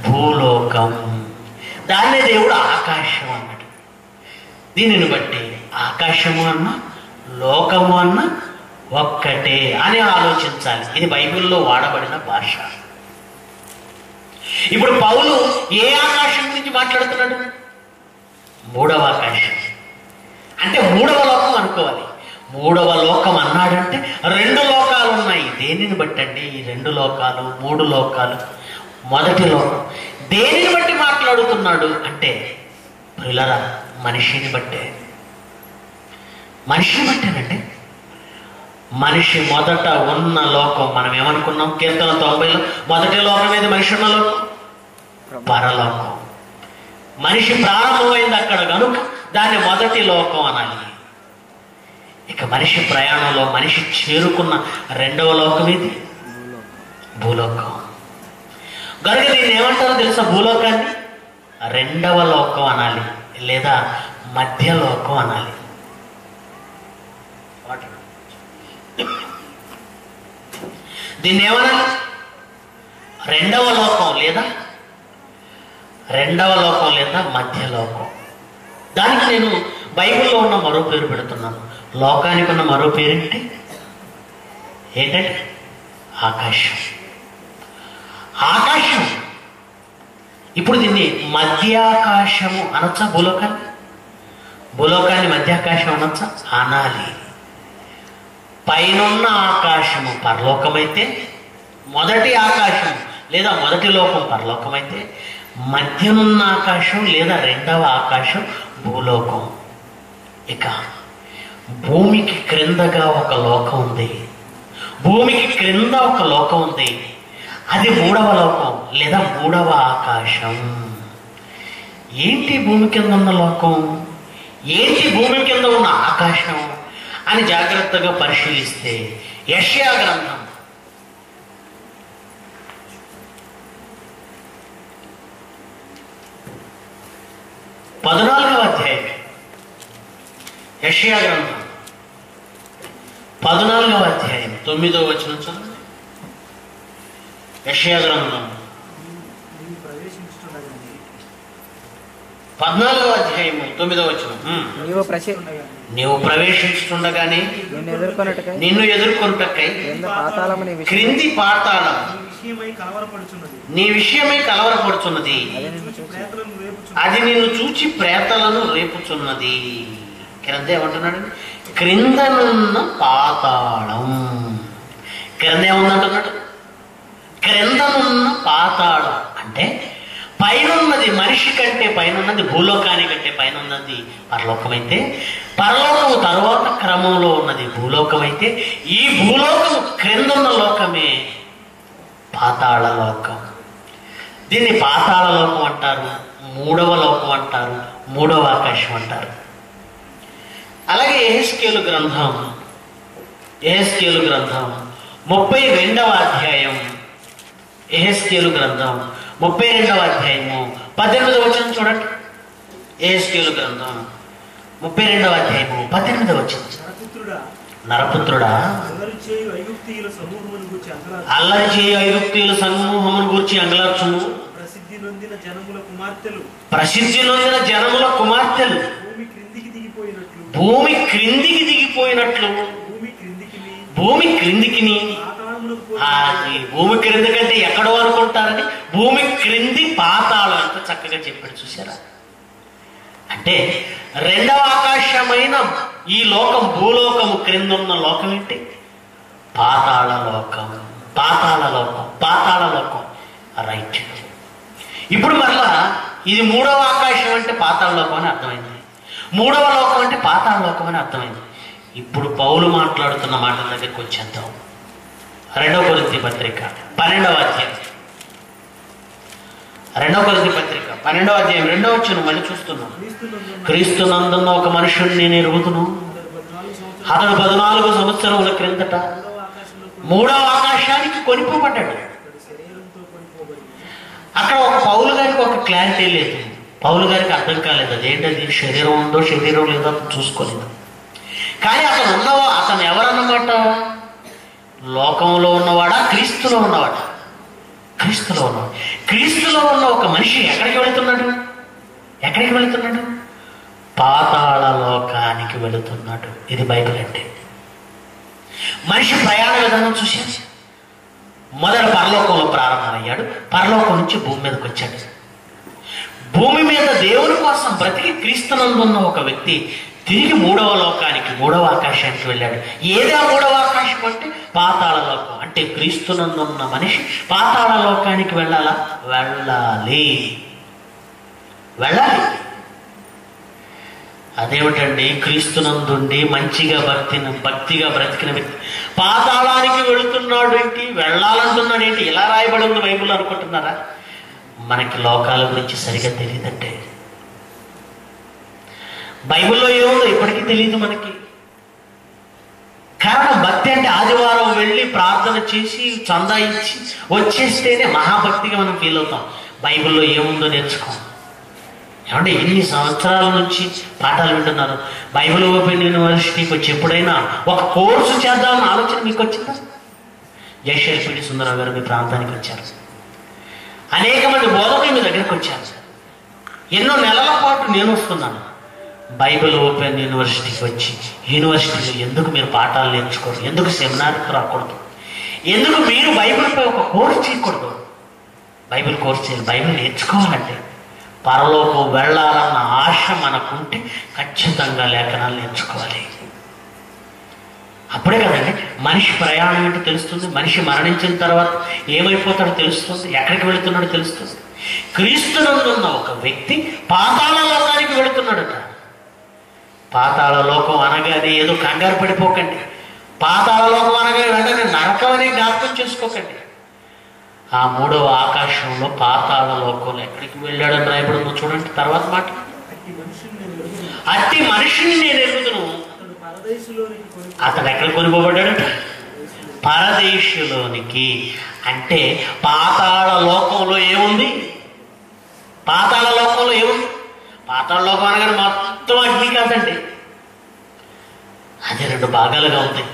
B: భూలోకం దాన్నే దేవుడు ఆకాశం అన్నాడు దీనిని బట్టి ఆకాశము అన్న లోకము అన్న ఒక్కటే అని ఆలోచించాలి ఇది బైబిల్లో వాడబడిన భాష ఇప్పుడు పౌలు ఏ ఆకాశం గురించి మాట్లాడుతున్నాడు మూడవ ఆకాశం అంటే మూడవ లోకం అనుకోవాలి మూడవ లోకం అన్నాడంటే రెండు లోకాలు ఉన్నాయి దేనిని బట్టి అండి ఈ రెండు లోకాలు మూడు లోకాలు మొదటి లోకం దేనిని బట్టి మాట్లాడుతున్నాడు అంటే ప్రిలరా మనిషిని బట్టే మనిషిని బట్టేనండి మనిషి మొదట ఉన్న లోకం మనం ఏమనుకున్నాం కీర్తన తొంభైలో మొదటి లోకం ఏది మనిషి ఉన్న లోకం పరలోకం మనిషి ప్రారంభమైంది అక్కడ కనుక దాన్ని మొదటి లోకం అనాలి ఇక మనిషి ప్రయాణంలో మనిషి చేరుకున్న రెండవ లోకం ఇది భూలోకం కనుక దీన్ని ఏమంటారో తెలుసా భూలోకాన్ని రెండవ లోకం అనాలి లేదా మధ్యలోకం అనాలి దీన్ని ఏమనాలి రెండవ లోకం లేదా రెండవ లోకం లేదా మధ్యలోకం దానికి నేను బైబిల్లో ఉన్న మరో పేరు పెడుతున్నాను లోకానికి ఉన్న మరో పేరేంటి ఏంటంటే ఆకాశం ఆకాశం ఇప్పుడు దీన్ని మధ్యాకాశము అనొచ్చా భూలోకాన్ని భూలోకాన్ని మధ్యాకాశం అనొచ్చా అనాలి పైనున్న ఆకాశము పరలోకమైతే మొదటి ఆకాశం లేదా మొదటి లోకం పరలోకమైతే మధ్యనున్న ఆకాశం లేదా రెండవ ఆకాశం భూలోకం ఇక భూమికి క్రిందగా ఒక లోకం ఉంది భూమికి క్రింద ఒక లోకం ఉంది అది మూడవ లోకం లేదా మూడవ ఆకాశం ఏంటి భూమి కింద ఉన్న లోకం ఏంటి భూమి కింద ఉన్న ఆకాశం అని జాగ్రత్తగా పరిశీలిస్తే యష్యా గ్రంథం పద్నాలుగవ అధ్యాయం యష్యా గ్రంథం పద్నాలుగవ అధ్యాయం తొమ్మిదవ వచనం చదవండి యష్యా గ్రంథం పద్నాలుగవ అధ్యాయము తొమ్మిదవ వచనం ఉమ్.
C: నీవు ప్రసి
B: నీవు ప్రవేశించుతుండగానే
C: నిన్ను ఎదుర్కొన్నట్టుకై
B: నిన్ను ఎదుర్కొంటకై
C: క్రింద పాతాళము నీ విషయం
B: క్రింది పాతాళం
D: విషయమై కలవరపడుచున్నది
B: నీ విషయమై కలవరపడుచున్నది
C: అదే నిన్ను చూసి
D: ప్రేతలను రేపుచు
B: అది నిన్ను చూచి ప్రేతలను రేపుచున్నది క్రింద ఏమంటున్నాడు క్రిందనున్న పాతాళం క్రింద ఏముందంటున్నాడు క్రిందనున్న పాతాళం అంటే పైనున్నది మనిషి కంటే పైనున్నది భూలోకాని కంటే పైనున్నది పరలోకమైతే పరలోకము తరువాత క్రమంలో ఉన్నది భూలోకమైతే ఈ భూలోకము క్రిందున్న లోకమే పాతాళ లోకం దీన్ని పాతాళ లోకం అంటారు మూడవ లోకం అంటారు మూడవ ఆకాశం అంటారు అలాగే ఎహెస్కేలు గ్రంథం ఎహెస్కేలు గ్రంథం ముప్పై రెండవ అధ్యాయం ఎహెస్కేలు గ్రంథం ముప్పై రెండవ అధ్యాయము పద్దెనిమిదవ వచనం చూడండి ఎహెస్కేలు గ్రంథం ముప్పై రెండవ అధ్యాయము పద్దెనిమిదవ వచనం
D: నరపుత్రుడా
B: నరపుత్రుడా
D: అల్లరి చేయు ఐగుప్తీయుల సమూహమును గురించి అందరూ
B: అల్లరి చేయ ఐగుప్తీయుల సమూహమును గూర్చి అంగలార్చుము
D: ప్రసిద్ధి నొందిన జనముల కుమార్తెలు
B: ప్రసిద్ధి నొందిన జనముల కుమార్తెలు
D: భూమి క్రిందికి దిగిపోయినట్లు
B: భూమి క్రిందికి దిగిపోయినట్లు
D: భూమి క్రిందికి
B: భూమి క్రిందికిని
D: పాతాళములకు
B: ఆ, ఈ భూమి క్రింది కంటే ఎక్కడో అనుకుంటారని భూమి క్రింది పాతాళం ఎంత చక్కగా చెప్పాడు చూసారా అంటే రెండవ ఆకాశమైన ఈ లోకం భూలోకము క్రిందున్న లోకం ఏంటి పాతాళ లోకం పాతాళ లోకం పాతాళ లోకం రైట్ ఇప్పుడు మరలా ఇది మూడవ ఆకాశం అంటే పాతాళ లోకం అని అర్థమైంది మూడవ లోకం అంటే పాతాళ లోకం అని అర్థమైంది ఇప్పుడు పౌలు మాట్లాడుతున్న మాటల దగ్గరికి వచ్చేద్దాం రెండవ కొరింథీ పత్రిక పన్నెండవ అధ్యాయం రెండవ కొరింథీ పత్రిక పన్నెండవ అధ్యాయం రెండవ వచ్చిన మళ్ళీ చూస్తున్నాం
D: క్రీస్తునందున
B: క్రీస్తు నందున్న ఒక మనుషుడిని నేను ఎరుగుతును
D: పద్నాలుగు సంవత్సరాల
B: అతడు పద్నాలుగు సంవత్సరముల క్రిందట
D: మూడవ ఆకాశంలో కూడా
B: మూడవ ఆకాశానికి కొనిపోబడ్డాడు
D: అతడు శరీరంతో కొనిపోబడి
B: అక్కడ ఒక పౌలు గారికి ఒక క్లారిటీ లేదు పౌలు గారికి అర్థం కాలేదు అదేంటది శరీరం ఉందో శరీరం లేదో అతను చూసుకోలేదు కానీ అతను ఉన్నవా అతను ఎవరన్నమాట లోకంలో ఉన్నవాడా క్రీస్తులో ఉన్నవాడా క్రీస్తులో ఉన్నవాడు క్రీస్తులో ఉన్న ఒక మనిషి ఎక్కడికి వెళుతున్నాడు ఎక్కడికి వెళుతున్నాడు పాతాళ లోకానికి వెళుతున్నాడు ఇది బైబిల్ అంటే మనిషి ప్రయాణ విధానం చూశారు మొదట పరలోకంలో ప్రారంభమయ్యాడు పరలోకం నుంచి భూమి మీదకి వచ్చాడు భూమి మీద దేవుని కోసం బ్రతికి క్రీస్తునందున్న ఒక వ్యక్తి తిరిగి మూడవ లోకానికి మూడవ ఆకాశానికి వెళ్ళాడు ఏది ఆ మూడవ ఆకాశం అంటే పాతాళ లోకం అంటే క్రీస్తునందున్న మనిషి పాతాళ లోకానికి వెళ్ళాలా వెళ్ళాలి వెళ్ళాలి అదేమిటండి క్రీస్తునందుండి మంచిగా భక్తిని భక్తిగా బ్రతికిన వ్యక్తి పాతాళానికి వెళుతున్నాడు ఏంటి వెళ్ళాలంటున్నాడు ఏంటి ఇలా రాయబడి ఉంది బైబుల్ అనుకుంటున్నారా మనకి లోకాల గురించి సరిగా తెలియదంటే బైబిల్లో ఏముందో ఇప్పటికీ తెలియదు మనకి కారణం భక్తి అంటే ఆదివారం వెళ్ళి ప్రార్థన చేసి చందా ఇచ్చి వచ్చేస్తేనే మహాభక్తిగా మనం ఫీల్ అవుతాం బైబిల్లో ఏముందో నేర్చుకోం ఏమంటే ఎన్ని సంవత్సరాల నుంచి పాఠాలు వింటున్నారు బైబిల్ ఓపెన్ యూనివర్సిటీకి వచ్చి ఎప్పుడైనా ఒక కోర్సు చేద్దామని ఆలోచన మీకు వచ్చిందా జయశేషపీడి సుందరరావు గారు మీ ప్రాంతానికి వచ్చారు అనేక మంది బోధకులు మీ దగ్గరికి వచ్చారు ఎన్నో నెలల పాటు నేను వస్తున్నాను బైబిల్ ఓపెన్ యూనివర్సిటీకి వచ్చి యూనివర్సిటీలో ఎందుకు మీరు పాఠాలు నేర్చుకోరు ఎందుకు సెమినార్కి రాకూడదు ఎందుకు మీరు బైబిల్పై ఒక కోర్సు చేయకూడదు బైబిల్ కోర్సు చేయాలి బైబిల్ నేర్చుకోవాలంటే పరలోకం వెళ్ళాలన్న ఆశ మనకుంటే ఖచ్చితంగా లేఖనాలు నేర్చుకోవాలి అప్పుడే కదండి మనిషి ప్రయాణం ఏంటో తెలుస్తుంది మనిషి మరణించిన తర్వాత ఏమైపోతాడో తెలుస్తుంది ఎక్కడికి వెళుతున్నాడో తెలుస్తుంది క్రీస్తునందున్న ఒక వ్యక్తి పాతాళ లోకానికి వెళుతున్నాడట పాతాళ లోకం అనగానే ఏదో కంగారు పడిపోకండి పాతాళ లోకం అనగానే వెంటనే నరకం అనే జ్ఞాపకం చేసుకోకండి ఆ మూడవ ఆకాశంలో పాతాళ లోకంలో ఎక్కడికి వెళ్ళాడని రాయబడిందో చూడండి తర్వాత మాట
D: అట్టి మనుషులు నేను ఎరుగుదును.
B: అట్టి మనిషిని నేను ఎరుగుదును
D: అతడు పరదేశులోనికి కొని
B: అతను ఎక్కడ కొనుకోబడ్డాడట పరదేశులోనికి అంటే పాతాళ లోకంలో ఏముంది పాతాళ లోకంలో ఏముంది పాతాళ లోకం అనగానే మొత్తం అగ్ని కాదండి అది రెండు భాగాలుగా ఉంది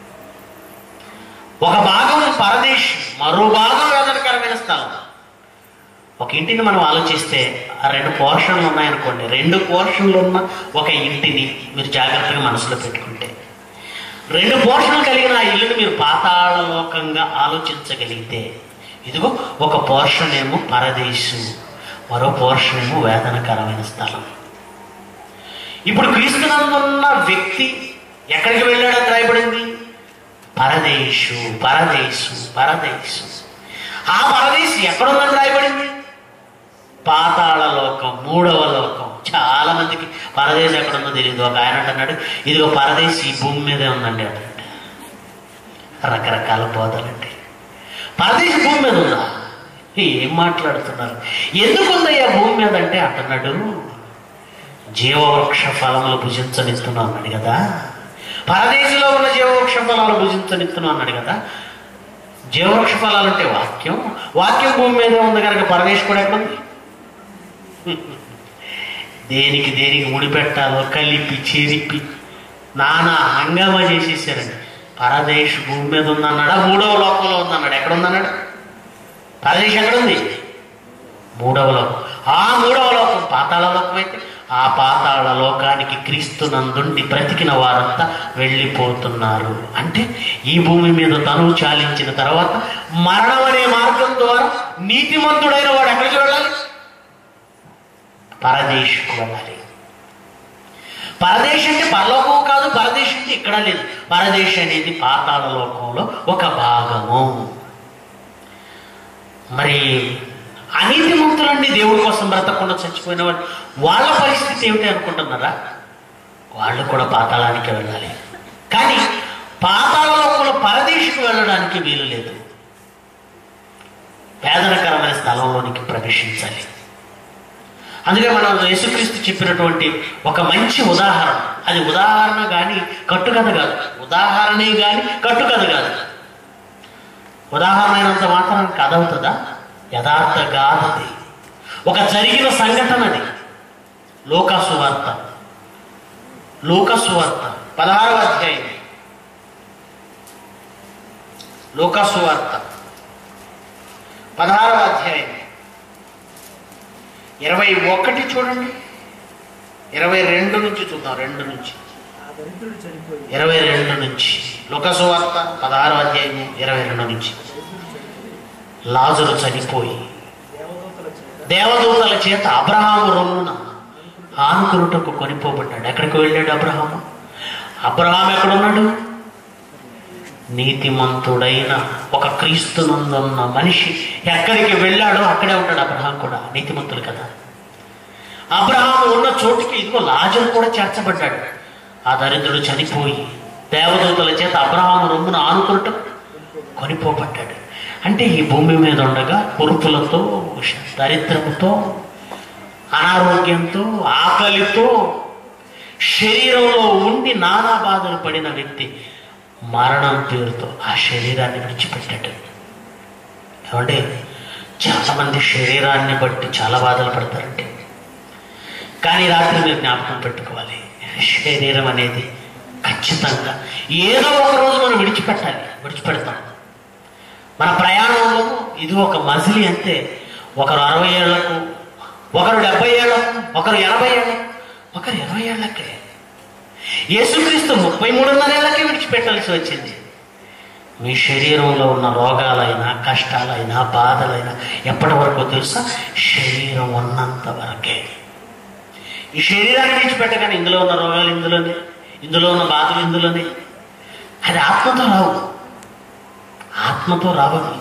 B: ఒక భాగం పరదేశం మరో భాగం వేదనకరమైన స్థలం ఒక ఇంటిని మనం ఆలోచిస్తే ఆ రెండు పోర్షన్లు ఉన్నాయనుకోండి రెండు పోర్షన్లు ఉన్న ఒక ఇంటిని మీరు జాగ్రత్తగా మనసులో పెట్టుకుంటే రెండు పోర్షన్లు కలిగిన ఆ ఇల్లుని మీరు పాతాళలోకంగా ఆలోచించగలిగితే ఇదిగో ఒక పోర్షన్ ఏమో పరదేశం మరో పోర్షన్ ఏమో వేదనకరమైన స్థలం ఇప్పుడు క్రీస్తునందున్న వ్యక్తి ఎక్కడికి వెళ్ళాడని రాయబడింది పరదేశు పరదేశు పరదేశు ఆ పరదేశం ఎక్కడుందని రాయబడింది పాతాళ లోకం మూడవ లోకం చాలా మందికి పరదేశం ఎక్కడుందో తెలియదు ఒక ఆయన అంటున్నాడు ఇదిగో పరదేశం ఈ భూమి మీదే ఉందండి అంటే రకరకాల బోధలండి పరదేశం భూమి మీద ఉందా ఏం మాట్లాడుతున్నారు ఎందుకు ఉందయ్యా భూమి మీద అంటే అంటున్నాడు జీవవృక్ష ఫలములు భుజించనిస్తున్నావు అన్నాడు కదా పరదేశంలో ఉన్న జీవవృక్ష ఫలాలు భుజించనిస్తున్నావు అన్నాడు కదా జీవవృక్ష ఫలాలు అంటే వాక్యం వాక్యం భూమి మీద ఉంది కనుక పరదేశం కూడా ఎక్కడుంది దేనికి దేనికి ముడిపెట్టాలో కలిపి చెరిపి నానా హంగామా చేసేసారండి పరదేశ్ భూమి మీద ఉందన్నాడా మూడవ లోకంలో ఉందన్నాడు ఎక్కడ ఉందన్నాడు పరదేశ్ ఎక్కడుంది మూడవ లోకం ఆ మూడవ లోకం పాతాళ లోకం అయితే ఆ పాతాళ లోకానికి క్రీస్తునందుండి బ్రతికిన వారంతా వెళ్ళిపోతున్నారు అంటే ఈ భూమి మీద తనువు చాలించిన తర్వాత మరణం అనే మార్గం ద్వారా నీతిమంతుడైన వాడు ఎక్కడికి వెళ్ళాలి పరదేశకు వెళ్ళాలి పరదేశ్ అంటే పరలోకం కాదు పరదేశ్ అంటే ఇక్కడ లేదు పరదేశ్ అనేది పాతాళ లోకంలో ఒక భాగము మరి అనీతిమంతులండి దేవుడి కోసం బ్రతకుండా చచ్చిపోయిన వాళ్ళు వాళ్ళ పరిస్థితి ఏమిటి అనుకుంటున్నారా వాళ్ళు కూడా పాతాళానికి వెళ్ళాలి కానీ పాతాళ లోకంలో పరదేశకు వెళ్ళడానికి వీలు లేదు వేదనకరమైన స్థలంలోనికి ప్రవేశించాలి అందుకే మనం యేసుక్రీస్తు చెప్పినటువంటి ఒక మంచి ఉదాహరణ అది ఉదాహరణ కానీ కట్టుకథ కాదు ఉదాహరణే కానీ కట్టుకథ కాదు ఉదాహరణ అయినంత మాత్రం కథ అవుతుందా యథార్థ గాథది ఒక జరిగిన సంఘటన అది లోకాసు వార్త లోకాసు వార్త పదహారవ అధ్యాయం లోకాసు వార్త పదహారవ అధ్యాయం ఇరవై ఒకటి చూడండి ఇరవై రెండు నుంచి చూద్దాం రెండు నుంచి
D: ఆ దరిద్రుడు చనిపోయి
B: ఇరవై రెండు నుంచి లుకసువార్త పదహారు అధ్యాయము ఇరవై రెండు నుంచి లాజరు చనిపోయి
D: దేవదూతల చేత
B: దేవదూతల చేత అబ్రహాము రొమ్మున ఆనుకురుటకు కొనిపోబడ్డాడు ఎక్కడికి వెళ్ళాడు అబ్రహాము అబ్రహాం ఎక్కడున్నాడు నీతిమంతుడైన ఒక క్రీస్తునందున్న మనిషి ఎక్కడికి వెళ్ళాడో అక్కడే ఉంటాడు అబ్రహాం కూడా నీతిమంతుడు కదా అబ్రహాము ఉన్న చోటుకి ఇదిగో లాజరు కూడా చేర్చబడ్డాడు ఆ దరిద్రుడు చనిపోయి దేవదూతల చేత అబ్రహాము రొమ్మున ఆనుకున్నట్టు కొనిపోబడ్డాడు అంటే ఈ భూమి మీద ఉండగా కురుపులతో దరిద్రముతో అనారోగ్యంతో ఆకలితో శరీరంలో ఉండి నానా బాధలు పడిన వ్యక్తి మరణం పేరుతో ఆ శరీరాన్ని విడిచిపెట్టాడు ఏమంటే చాలా మంది శరీరాన్ని బట్టి చాలా బాధలు పడతారంటే కానీ రాత్రి మీరు జ్ఞాపకం పెట్టుకోవాలి శరీరం అనేది ఖచ్చితంగా ఏదో ఒక రోజు మనం విడిచిపెట్టాలి విడిచిపెడతాం మన ప్రయాణంలో ఇది ఒక మజిలీ అంతే ఒకరు అరవై ఏళ్లకు ఒకరు డెబ్బై ఏళ్లకు ఒకరు ఎనభై ఏళ్ళకు ఒకరు ఇరవై ఏళ్లకే యేసుక్రీస్తు ముప్పై మూడున్నర ఏళ్ళకే విడిచిపెట్టాల్సి వచ్చింది మీ శరీరంలో ఉన్న రోగాలైనా కష్టాలైనా బాధలైనా ఎప్పటి వరకు తెలుసా శరీరం ఉన్నంత వరకే ఈ శరీరాన్ని విడిచిపెట్టగానే ఇందులో ఉన్న రోగాలు ఇందులోనే ఇందులో ఉన్న బాధలు ఇందులోనే అది ఆత్మతో రావు ఆత్మతో రావదు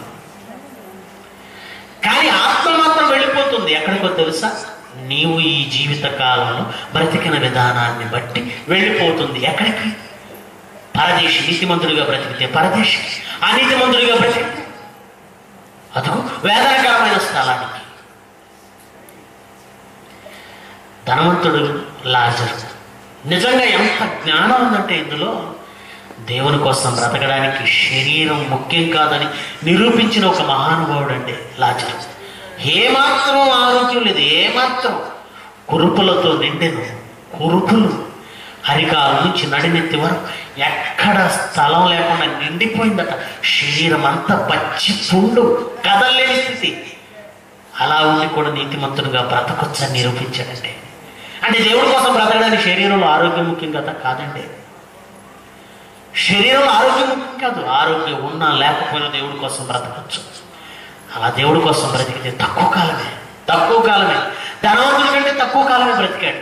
B: కానీ ఆత్మ మాత్రం వెళ్ళిపోతుంది ఎక్కడికో తెలుసా నీవు ఈ జీవిత కాలంలో బ్రతికిన విధానాన్ని బట్టి వెళ్ళిపోతుంది ఎక్కడికి పరదేశి నీతిమంతుడిగా బ్రతికితే పరదేశి అనీతిమంతుడిగా బ్రతికితే అదుగు వేదనకరమైన స్థలానికి ధనవంతుడు లాజరు నిజంగా ఎంత జ్ఞానం ఉందంటే ఇందులో దేవుని కోసం బ్రతకడానికి శరీరం ముఖ్యం కాదని నిరూపించిన ఒక మహానుభావుడు అండి లాజరు ఏమాత్రం ఆరోగ్యం లేదు ఏమాత్రం కురుపులతో నిండెను కురుపులు హరికాల నుంచి నడినెత్తి వరకు ఎక్కడ స్థలం లేకుండా నిండిపోయిందట శరీరం అంతా పచ్చి పుండు కదలలేని స్థితి అలా ఉండి కూడా నీతిమంతుడుగా బ్రతకొచ్చని నిరూపించాడంటే అంటే దేవుడి కోసం బ్రతకడానికి శరీరంలో ఆరోగ్యం ముఖ్యం కదా కాదండి శరీరంలో ఆరోగ్యం ముఖ్యం కాదు ఆరోగ్యం ఉన్నా లేకపోయినా దేవుడి కోసం బ్రతకచ్చు అలా దేవుడి కోసం బ్రతికితే తక్కువ కాలమే తక్కువ కాలమే ధనవంతుడి కంటే తక్కువ కాలమే బ్రతికాడు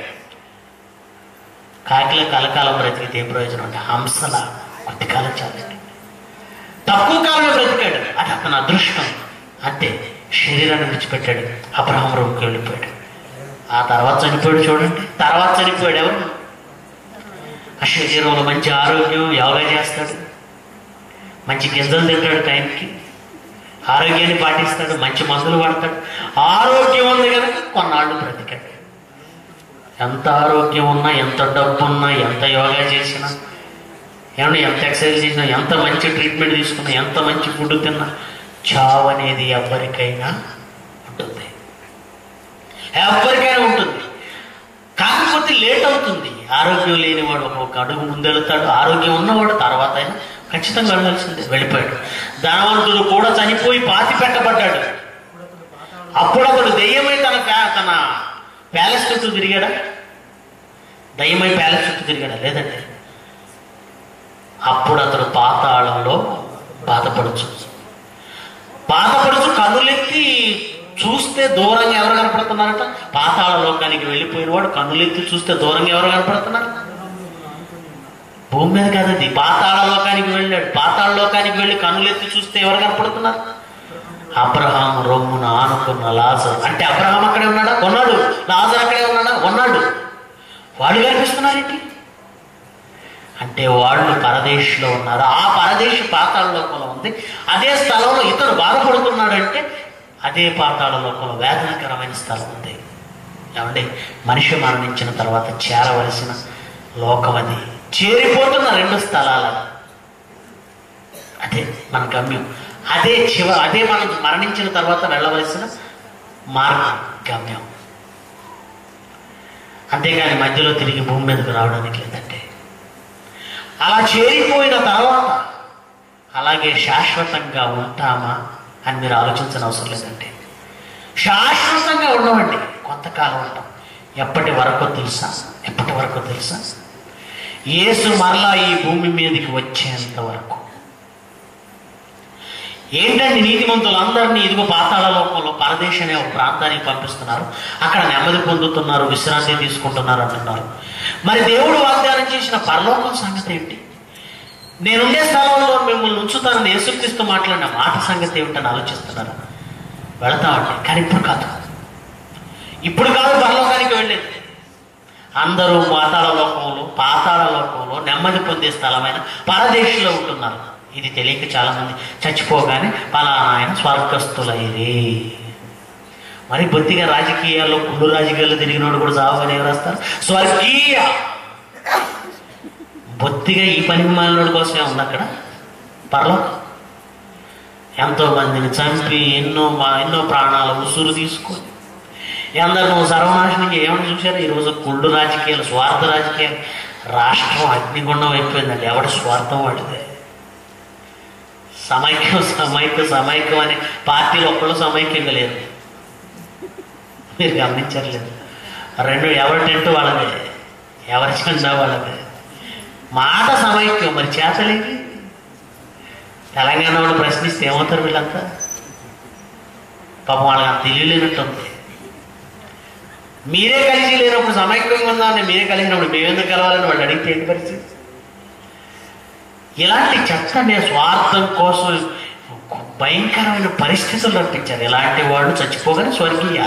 B: కాకిల కలకాలం బ్రతికితే ఏం ప్రయోజనం అంటే హంసల కొద్ది కాలం చాలండి తక్కువ కాలమే బ్రతికాడు అది అతని అదృష్టం అంతే శరీరాన్ని విడిచిపెట్టాడు అబ్రహం రూమ్కి వెళ్ళిపోయాడు ఆ తర్వాత చనిపోయాడు చూడండి తర్వాత చనిపోయాడు ఎవరు ఆ శరీరంలో మంచి ఆరోగ్యం యోగా చేస్తాడు మంచి గింజలు తింటాడు టైంకి ఆరోగ్యాన్ని పాటిస్తాడు మంచి మందులు వాడతాడు ఆరోగ్యం ఉంది కనుక కొన్నాళ్ళు బ్రతికాడు ఎంత ఆరోగ్యం ఉన్నా ఎంత డబ్బు ఉన్నా ఎంత యోగా చేసినా ఏమన్నా ఎంత ఎక్సర్సైజ్ చేసినా ఎంత మంచి ట్రీట్మెంట్ తీసుకున్నా ఎంత మంచి ఫుడ్ తిన్నా చావు అనేది ఎవరికైనా ఉంటుంది ఎవరికైనా ఉంటుంది కాకపోతే లేట్ అవుతుంది ఆరోగ్యం లేనివాడు ఒక అడుగు ముందెళ్తాడు ఆరోగ్యం ఉన్నవాడు తర్వాత అయినా ఖచ్చితంగా వెళ్ళాల్సిందే వెళ్ళిపోయాడు ధనవంతుడు కూడా చనిపోయి పాతి పెట్టబడ్డాడు అప్పుడు అతడు దెయ్యమై తన ప్యా- తన ప్యాలెస్ చుట్టూ తిరిగాడా దయ్యమై ప్యాలెస్ చుట్టూ తిరిగాడా లేదండి అప్పుడు అతడు పాతాళంలో బాధపడచ్చు బాధపడుచు కన్నులెత్తి చూస్తే దూరంగా ఎవరు కనపడుతున్నారట పాతాళ లోకానికి వెళ్ళిపోయిన వాడు కన్నులెత్తి చూస్తే దూరంగా ఎవరు కనపడుతున్నారు భూమి మీద కదది పాతాళ లోకానికి వెళ్ళాడు పాతాళ లోకానికి వెళ్ళి కన్నులెత్తి చూస్తే ఎవరు కనపడుతున్నారు అబ్రహాం రొమ్మున ఆనుకున్న లాజర్ అంటే అబ్రహాం అక్కడే ఉన్నాడా ఉన్నాడు లాజర్ అక్కడే ఉన్నాడా ఉన్నాడు వాళ్ళు కనిపిస్తున్నారేంటి అంటే వాళ్ళు పరదేశంలో ఉన్నారు ఆ పరదేశ పాతాళ లోకంలో ఉంది అదే స్థలంలో ఇతను బాధపడుతున్నాడంటే అదే పాతాళ లోకంలో వేదనకరమైన స్థలం ఉంది ఏమండి మనిషి మరణించిన తర్వాత చేరవలసిన లోకం అది చేరిపోతున్న రెండు స్థలాల అదే మన గమ్యం అదే చివ అదే మనం మరణించిన తర్వాత వెళ్ళవలసిన మార్గం గమ్యం అంతేగాని మధ్యలో తిరిగి భూమి మీదకు రావడానికి లేదంటే అలా చేరిపోయిన తర్వాత అలాగే శాశ్వతంగా ఉంటామా అని మీరు ఆలోచించిన అవసరం లేదండి శాశ్వతంగా ఉండమండి కొంతకాలం ఉంటాం ఎప్పటి వరకు తెలుసా ఎప్పటి వరకు తెలుసా యేసు మరలా ఈ భూమి మీదకి వచ్చేంత వరకు ఏంటండి నీతిమంతులు అందరినీ ఇదిగో పాతాళ లోకంలో పరదేశ్ అనే ఒక ప్రాంతానికి పంపిస్తున్నారు అక్కడ నెమ్మది పొందుతున్నారు విశ్రాంతి తీసుకుంటున్నారు అంటున్నారు మరి దేవుడు వాగ్దానం చేసిన పరలోకం సంగతి ఏంటి నేనుండే స్థలంలో మిమ్మల్ని ఉంచుతానని యేసుక్రీస్తు మాట్లాడిన మాట సంగతి ఏమిటని ఆలోచిస్తున్నారు వెళతామండి కానీ ఇప్పుడు కాదు ఇప్పుడు కాదు పరలోకానికి వెళ్ళేది అందరూ పాతాళ లోకంలో పాతాళ లోకంలో నెమ్మది పొందే స్థలమైన పరదేశంలో ఉంటున్నారు ఇది తెలియక చాలా మంది చచ్చిపోగానే పలానా ఆయన స్వర్గస్థులైరి మరి బొత్తిగా రాజకీయాల్లో కుళ్ళు రాజకీయాల్లో తిరిగినోడు కూడా చావని ఎవరు వస్తారు స్వర్గీయ బొత్తిగా ఈ పని మాలినోడి కోసమే ఉంది అక్కడ పర్లోకం ఎంతో మందిని చంపి ఎన్నో మా- ఎన్నో ప్రాణాల ఉసురు తీసుకొని అందరూ సర్వనాశనం ఏమని చూశారు ఈరోజు కుళ్ళు రాజకీయాలు స్వార్థ రాజకీయాలు రాష్ట్రం అగ్నిగుండం అయిపోయిందండి ఎవడి స్వార్థం వాడిదే సమైక్యం సమైక్యం సమైక్యం అనే పార్టీలు ఒక్కళ్ళు సమైక్యంగా లేరు మీరు గమనించట్లేదు రెండు ఎవరి టెంట్ వాళ్ళదే ఎవరి జెండా వాళ్ళదే మాట సమైక్యం మరి చేతలేంటి తెలంగాణ వాళ్ళు ప్రశ్నిస్తే ఏమవుతారు వీళ్ళంతా పాపం వాళ్ళకి అంత తెలియలేనట్టుంది మీరే కలిసి లేనప్పుడు సమైక్యంగా ఉందామని మీరే కలిసినప్పుడు మేమెందుకు కలవాలని వాళ్ళు అడిగితే ఏంటి పరిస్థితి ఇలాంటి చెత్త నేను స్వార్థం కోసం భయంకరమైన పరిస్థితులు రప్పించారు ఇలాంటి వాళ్ళు చచ్చిపోగానే స్వర్గీయ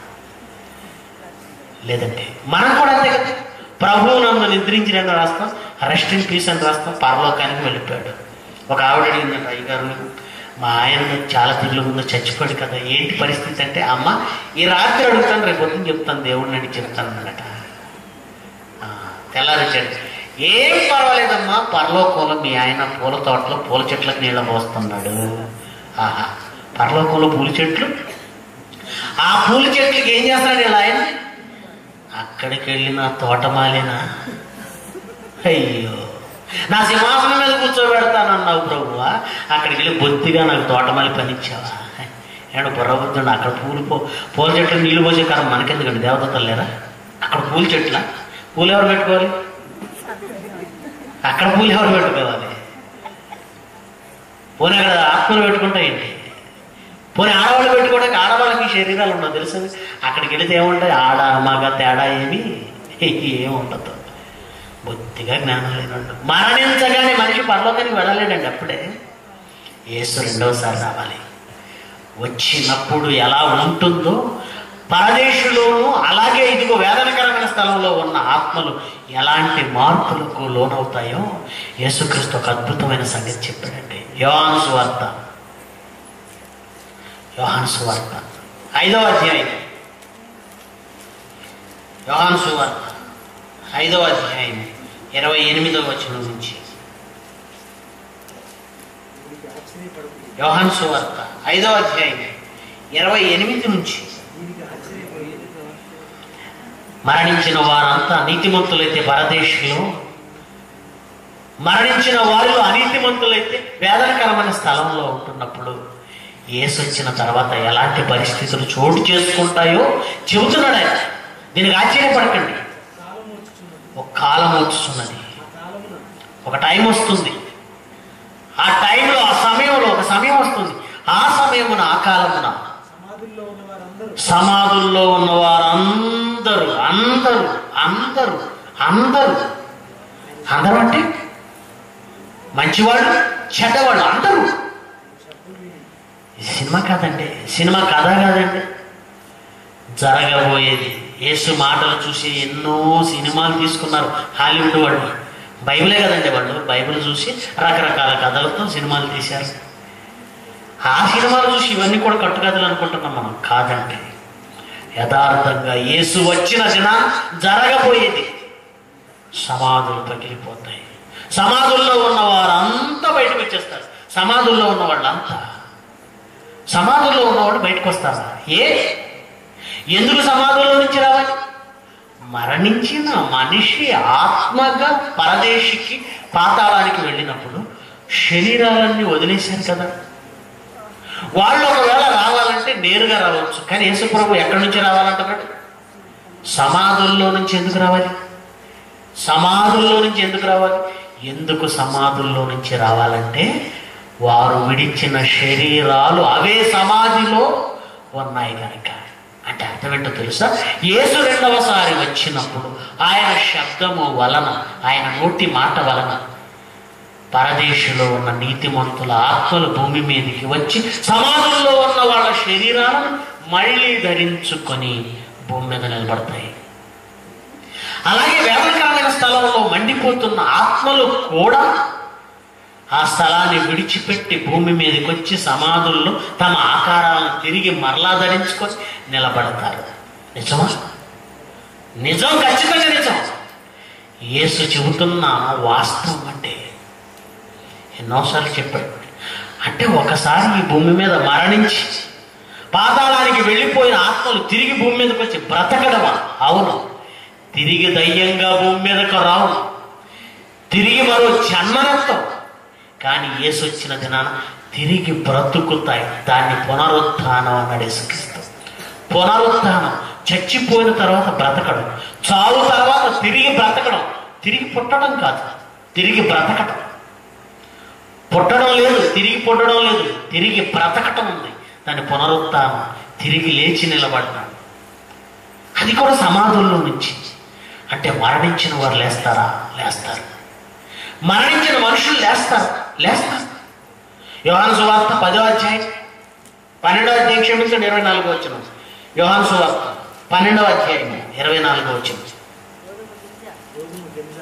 B: లేదంటే మనం కూడా అంతే కదా ప్రభువు నన్ను నిద్రించిన రాస్తాం రెస్ట్ ఇన్ పీస్ అని రాస్తాం పరలోకానికి వెళ్ళిపోయాడు ఒక ఆవిడ అడిగిందంట అయ్యగారు మా ఆయన చాలా తిరుగుల ముందు చచ్చిపోయాడు కదా ఏంటి పరిస్థితి అంటే అమ్మ ఈ రాత్రి అడుగుతాను రేపు పొద్దున్న చెప్తాను దేవుడిని అడిగి చెప్తాను అన్నట తెల్లారిచ్చాడు ఏం పర్వాలేదమ్మా పరలోకంలో మీ ఆయన పూల తోటలో పూల చెట్లకు నీళ్ళ పోస్తున్నాడు ఆహా పరలోకంలో పూల చెట్లు ఆ పూల చెట్లకి ఏం చేస్తున్నాడు ఇలా ఆయన అక్కడికి వెళ్ళిన తోటమాలినా అయ్యో నా సింహాసనం మీద కూర్చోబెడతానన్నావు ప్రభువా అక్కడికి వెళ్ళి బొత్తిగా నాకు తోటమాలి పనిచ్చావా ఏడు బుర్రబుద్ధుడు అక్కడ పూలు పో పూల చెట్లు నీళ్ళు పోసే కారణం మనకెందుకండి దేవతలు లేరా అక్కడ పూల చెట్ల పూలు ఎవరు పెట్టుకోవాలి అక్కడ పూలు ఎవరు పెట్టుకోవాలి పోనీ అక్కడ ఆత్మలు పెట్టుకుంటా ఏంటి పోనీ ఆడవాళ్ళు పెట్టుకోవడానికి ఆడవాళ్ళకి శరీరాలు ఉండవు తెలుసు అక్కడికి వెళితే ఏముంటాయి ఆడ మగ తేడా ఏమి ఏముండదు బొత్తిగా జ్ఞానం లేనుండు మరణించగానే మనిషి పరలోకానికి వెళ్ళలేడండి అప్పుడే యేసు రెండవసారి రావాలి వచ్చినప్పుడు ఎలా ఉంటుందో పరదేశులోనూ అలాగే ఇదిగో వేదనకరమైన స్థలంలో ఉన్న ఆత్మలు ఎలాంటి మార్పులకు లోనవుతాయో యేసుక్రీస్తు ఒక అద్భుతమైన సంగతి చెప్పాడండి యోహాను సువార్త యోహాను సువార్త ఐదవ అధ్యాయం యోహాను సువార్త ఐదవ అధ్యాయం ఇరవై ఎనిమిదవ వచనం నుంచి
D: దీనికి ఆశ్చర్యపడుతుంది
B: యోహాను సువార్త ఐదవ అధ్యాయం ఇరవై ఎనిమిది నుంచి
D: దీనికి ఆశ్చర్యపోయి
B: మరణించిన వారంతా నీతిమంతులైతే పరదేశంలో మరణించిన వారిలో అనీతిమంతులైతే వేదనకరమైన స్థలంలో ఉంటున్నప్పుడు యేసు వచ్చిన తర్వాత ఎలాంటి పరిస్థితులు చోటు చేసుకుంటాయో చెబుతున్నాడు ఆయన దీనికి ఆశ్చర్యపడకండి
D: కాలం వచ్చుచున్నది
B: ఒక కాలం వచ్చుతున్నది
D: ఆ కాలమున
B: ఒక టైం వస్తుంది ఆ టైంలో ఆ సమయంలో ఒక సమయం వస్తుంది ఆ సమయమున ఆ కాలమున
D: సమాధుల్లో ఉన్న వారందరూ
B: సమాధుల్లో ఉన్న వారందరూ అందరూ అందరూ అందరూ అందరూ అంటే మంచివాళ్ళు చెడ్డవాళ్ళు అందరూ ఇది సినిమా కాదండి సినిమా కథ కాదండి జరగబోయేది యేసు మాటలు చూసి ఎన్నో సినిమాలు తీసుకున్నారు హాలీవుడ్ వాళ్ళు బైబిలే కదండి వాళ్ళు బైబిల్ చూసి రకరకాల కథలతో సినిమాలు తీశారు ఆ సినిమాలు చూసి ఇవన్నీ కూడా కట్టుకథలు అనుకుంటున్నాం మనం కాదండి యథార్థంగా యేసు వచ్చిన దిన జరగబోయేది సమాధులు పగిలిపోతాయి సమాధుల్లో ఉన్న వారంతా బయటకు వచ్చేస్తారు సమాధుల్లో ఉన్న వాళ్ళంతా సమాధుల్లో ఉన్నవాడు బయటకు వస్తారా ఏ ఎందుకు సమాధుల్లో నుంచి రావాలి మరణించిన మనిషి ఆత్మగా పరదేశికి పాతాళానికి వెళ్ళినప్పుడు శరీరాలన్నీ వదిలేశారు కదా వాళ్ళు ఒకవేళ రావాలంటే నేరుగా రావచ్చు కానీ యేసుప్రభు ఎక్కడి నుంచి రావాలంటున్నాడు సమాధుల్లో నుంచి ఎందుకు రావాలి సమాధుల్లో నుంచి ఎందుకు రావాలి ఎందుకు సమాధుల్లో నుంచి రావాలంటే వారు విడిచిన శరీరాలు అవే సమాధిలో ఉన్నాయి కనుక అంటే అర్థం ఏంటో తెలుసా యేసు రెండవసారి వచ్చినప్పుడు ఆయన శబ్దము వలన ఆయన నోటి మాట వలన పరదేశంలో ఉన్న నీతిమంతుల ఆత్మలు భూమి మీదకి వచ్చి సమాధుల్లో ఉన్న వాళ్ళ శరీరాలను మళ్ళీ ధరించుకొని భూమి మీద నిలబడతాయి అలాగే వేదనకరమైన స్థలంలో మండిపోతున్న ఆత్మలు కూడా ఆ స్థలాన్ని విడిచిపెట్టి భూమి మీదకి వచ్చి సమాధుల్లో తమ ఆకారాలను తిరిగి మరలా ధరించుకొని నిలబడతారు నిజమా నిజం ఖచ్చితంగా నిజం యేసు చెబుతున్న వాస్తవం అంటే ఎన్నోసార్లు చెప్పాడు అంటే ఒకసారి ఈ భూమి మీద మరణించి పాతాళానికి వెళ్ళిపోయిన ఆత్మలు తిరిగి భూమి మీదకి వచ్చి బ్రతకడమా అవును తిరిగి దయ్యంగా భూమి మీదకు రావు తిరిగి మరో జన్మనత్వం కానీ యేసు వచ్చిన దినాన తిరిగి బ్రతుకుతాయి దాన్ని పునరుత్థానం అన్నాడు యేసుక్రీస్తు పునరుత్థానం చచ్చిపోయిన తర్వాత బ్రతకడం చావు తర్వాత తిరిగి బ్రతకడం తిరిగి పుట్టడం కాదు తిరిగి బ్రతకడం పుట్టడం లేదు తిరిగి పుట్టడం లేదు తిరిగి బ్రతకటం ఉంది దాని పునరుత్థానం తిరిగి లేచి నిలబడ్డాడు అది కూడా సమాధుల్లో నుంచి అంటే మరణించిన వారు లేస్తారా లేస్తారు మరణించిన మనుషులు లేస్తారు లేస్తారు యోహాను సువార్త పదో అధ్యాయం పన్నెండవ అధ్యాయం క్షమించండి ఇరవై నాలుగో వచ్చిన యోహాను సువార్త పన్నెండవ అధ్యాయం ఇరవై నాలుగో వచ్చిన
D: గోధుమ గింజ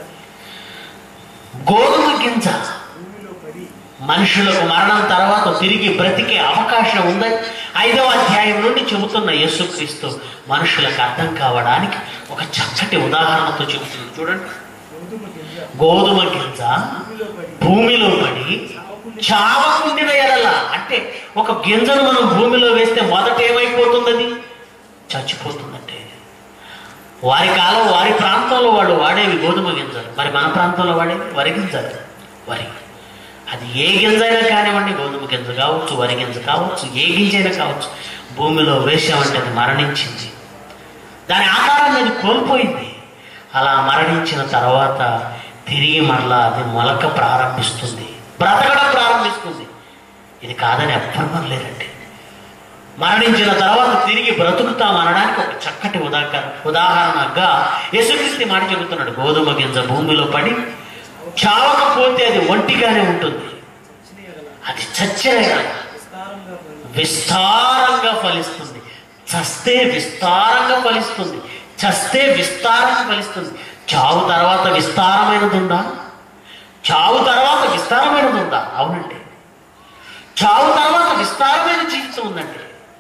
B: గోధుమ గింజ
D: భూమిలో పడి
B: మనుషులకు మరణం తర్వాత తిరిగి బ్రతికే అవకాశం ఉందని ఐదవ అధ్యాయం నుండి చెబుతున్న యేసుక్రీస్తు మనుషులకు అర్థం కావడానికి ఒక చక్కటి ఉదాహరణతో చెబుతుంది చూడండి
D: గోధుమ గింజ
B: గోధుమ గింజ
D: భూమిలో పడి
B: భూమిలో పడి చావకుండిన ఎడల అంటే ఒక గింజను మనం భూమిలో వేస్తే మొదట ఏమైపోతుంది అది చచ్చిపోతుందంటే వారి కాలం వారి ప్రాంతంలో వాళ్ళు వాడేవి గోధుమ గింజలు మరి మన ప్రాంతంలో వాడేవి వరి గింజలు వరి అది ఏ గింజ అయినా కానివ్వండి గోధుమ గింజ కావచ్చు వరి గింజ కావచ్చు ఏ గింజ అయినా కావచ్చు భూమిలో వేసామంటే అది మరణించింది దాని ఆకారాన్ని అది కోల్పోయింది అలా మరణించిన తర్వాత తిరిగి మరలా అది మొలక ప్రారంభిస్తుంది బ్రతకడం ప్రారంభిస్తుంది ఇది కాదని ఎవ్వరు మనలేరండి మరణించిన తర్వాత తిరిగి బ్రతుకుతాం అనడానికి ఒక చక్కటి ఉదాహరణ ఉదాహరణగా యేసుక్రీస్తు మాట చెబుతున్నాడు గోధుమ గింజ భూమిలో పడి చావకపోతే అది ఒంటిగానే ఉంటుంది
D: చచ్చిన ఎడల
B: అది చచ్చిన ఎడల
D: విస్తారంగా పడి
B: విస్తారంగా ఫలిస్తుంది చస్తే విస్తారంగా ఫలిస్తుంది చస్తే విస్తారంగా ఫలిస్తుంది చావు తర్వాత విస్తారమైనది ఉందా చావు తర్వాత విస్తారమైనది ఉందా అవునండి చావు తర్వాత విస్తారమైన జీవితం ఉందండి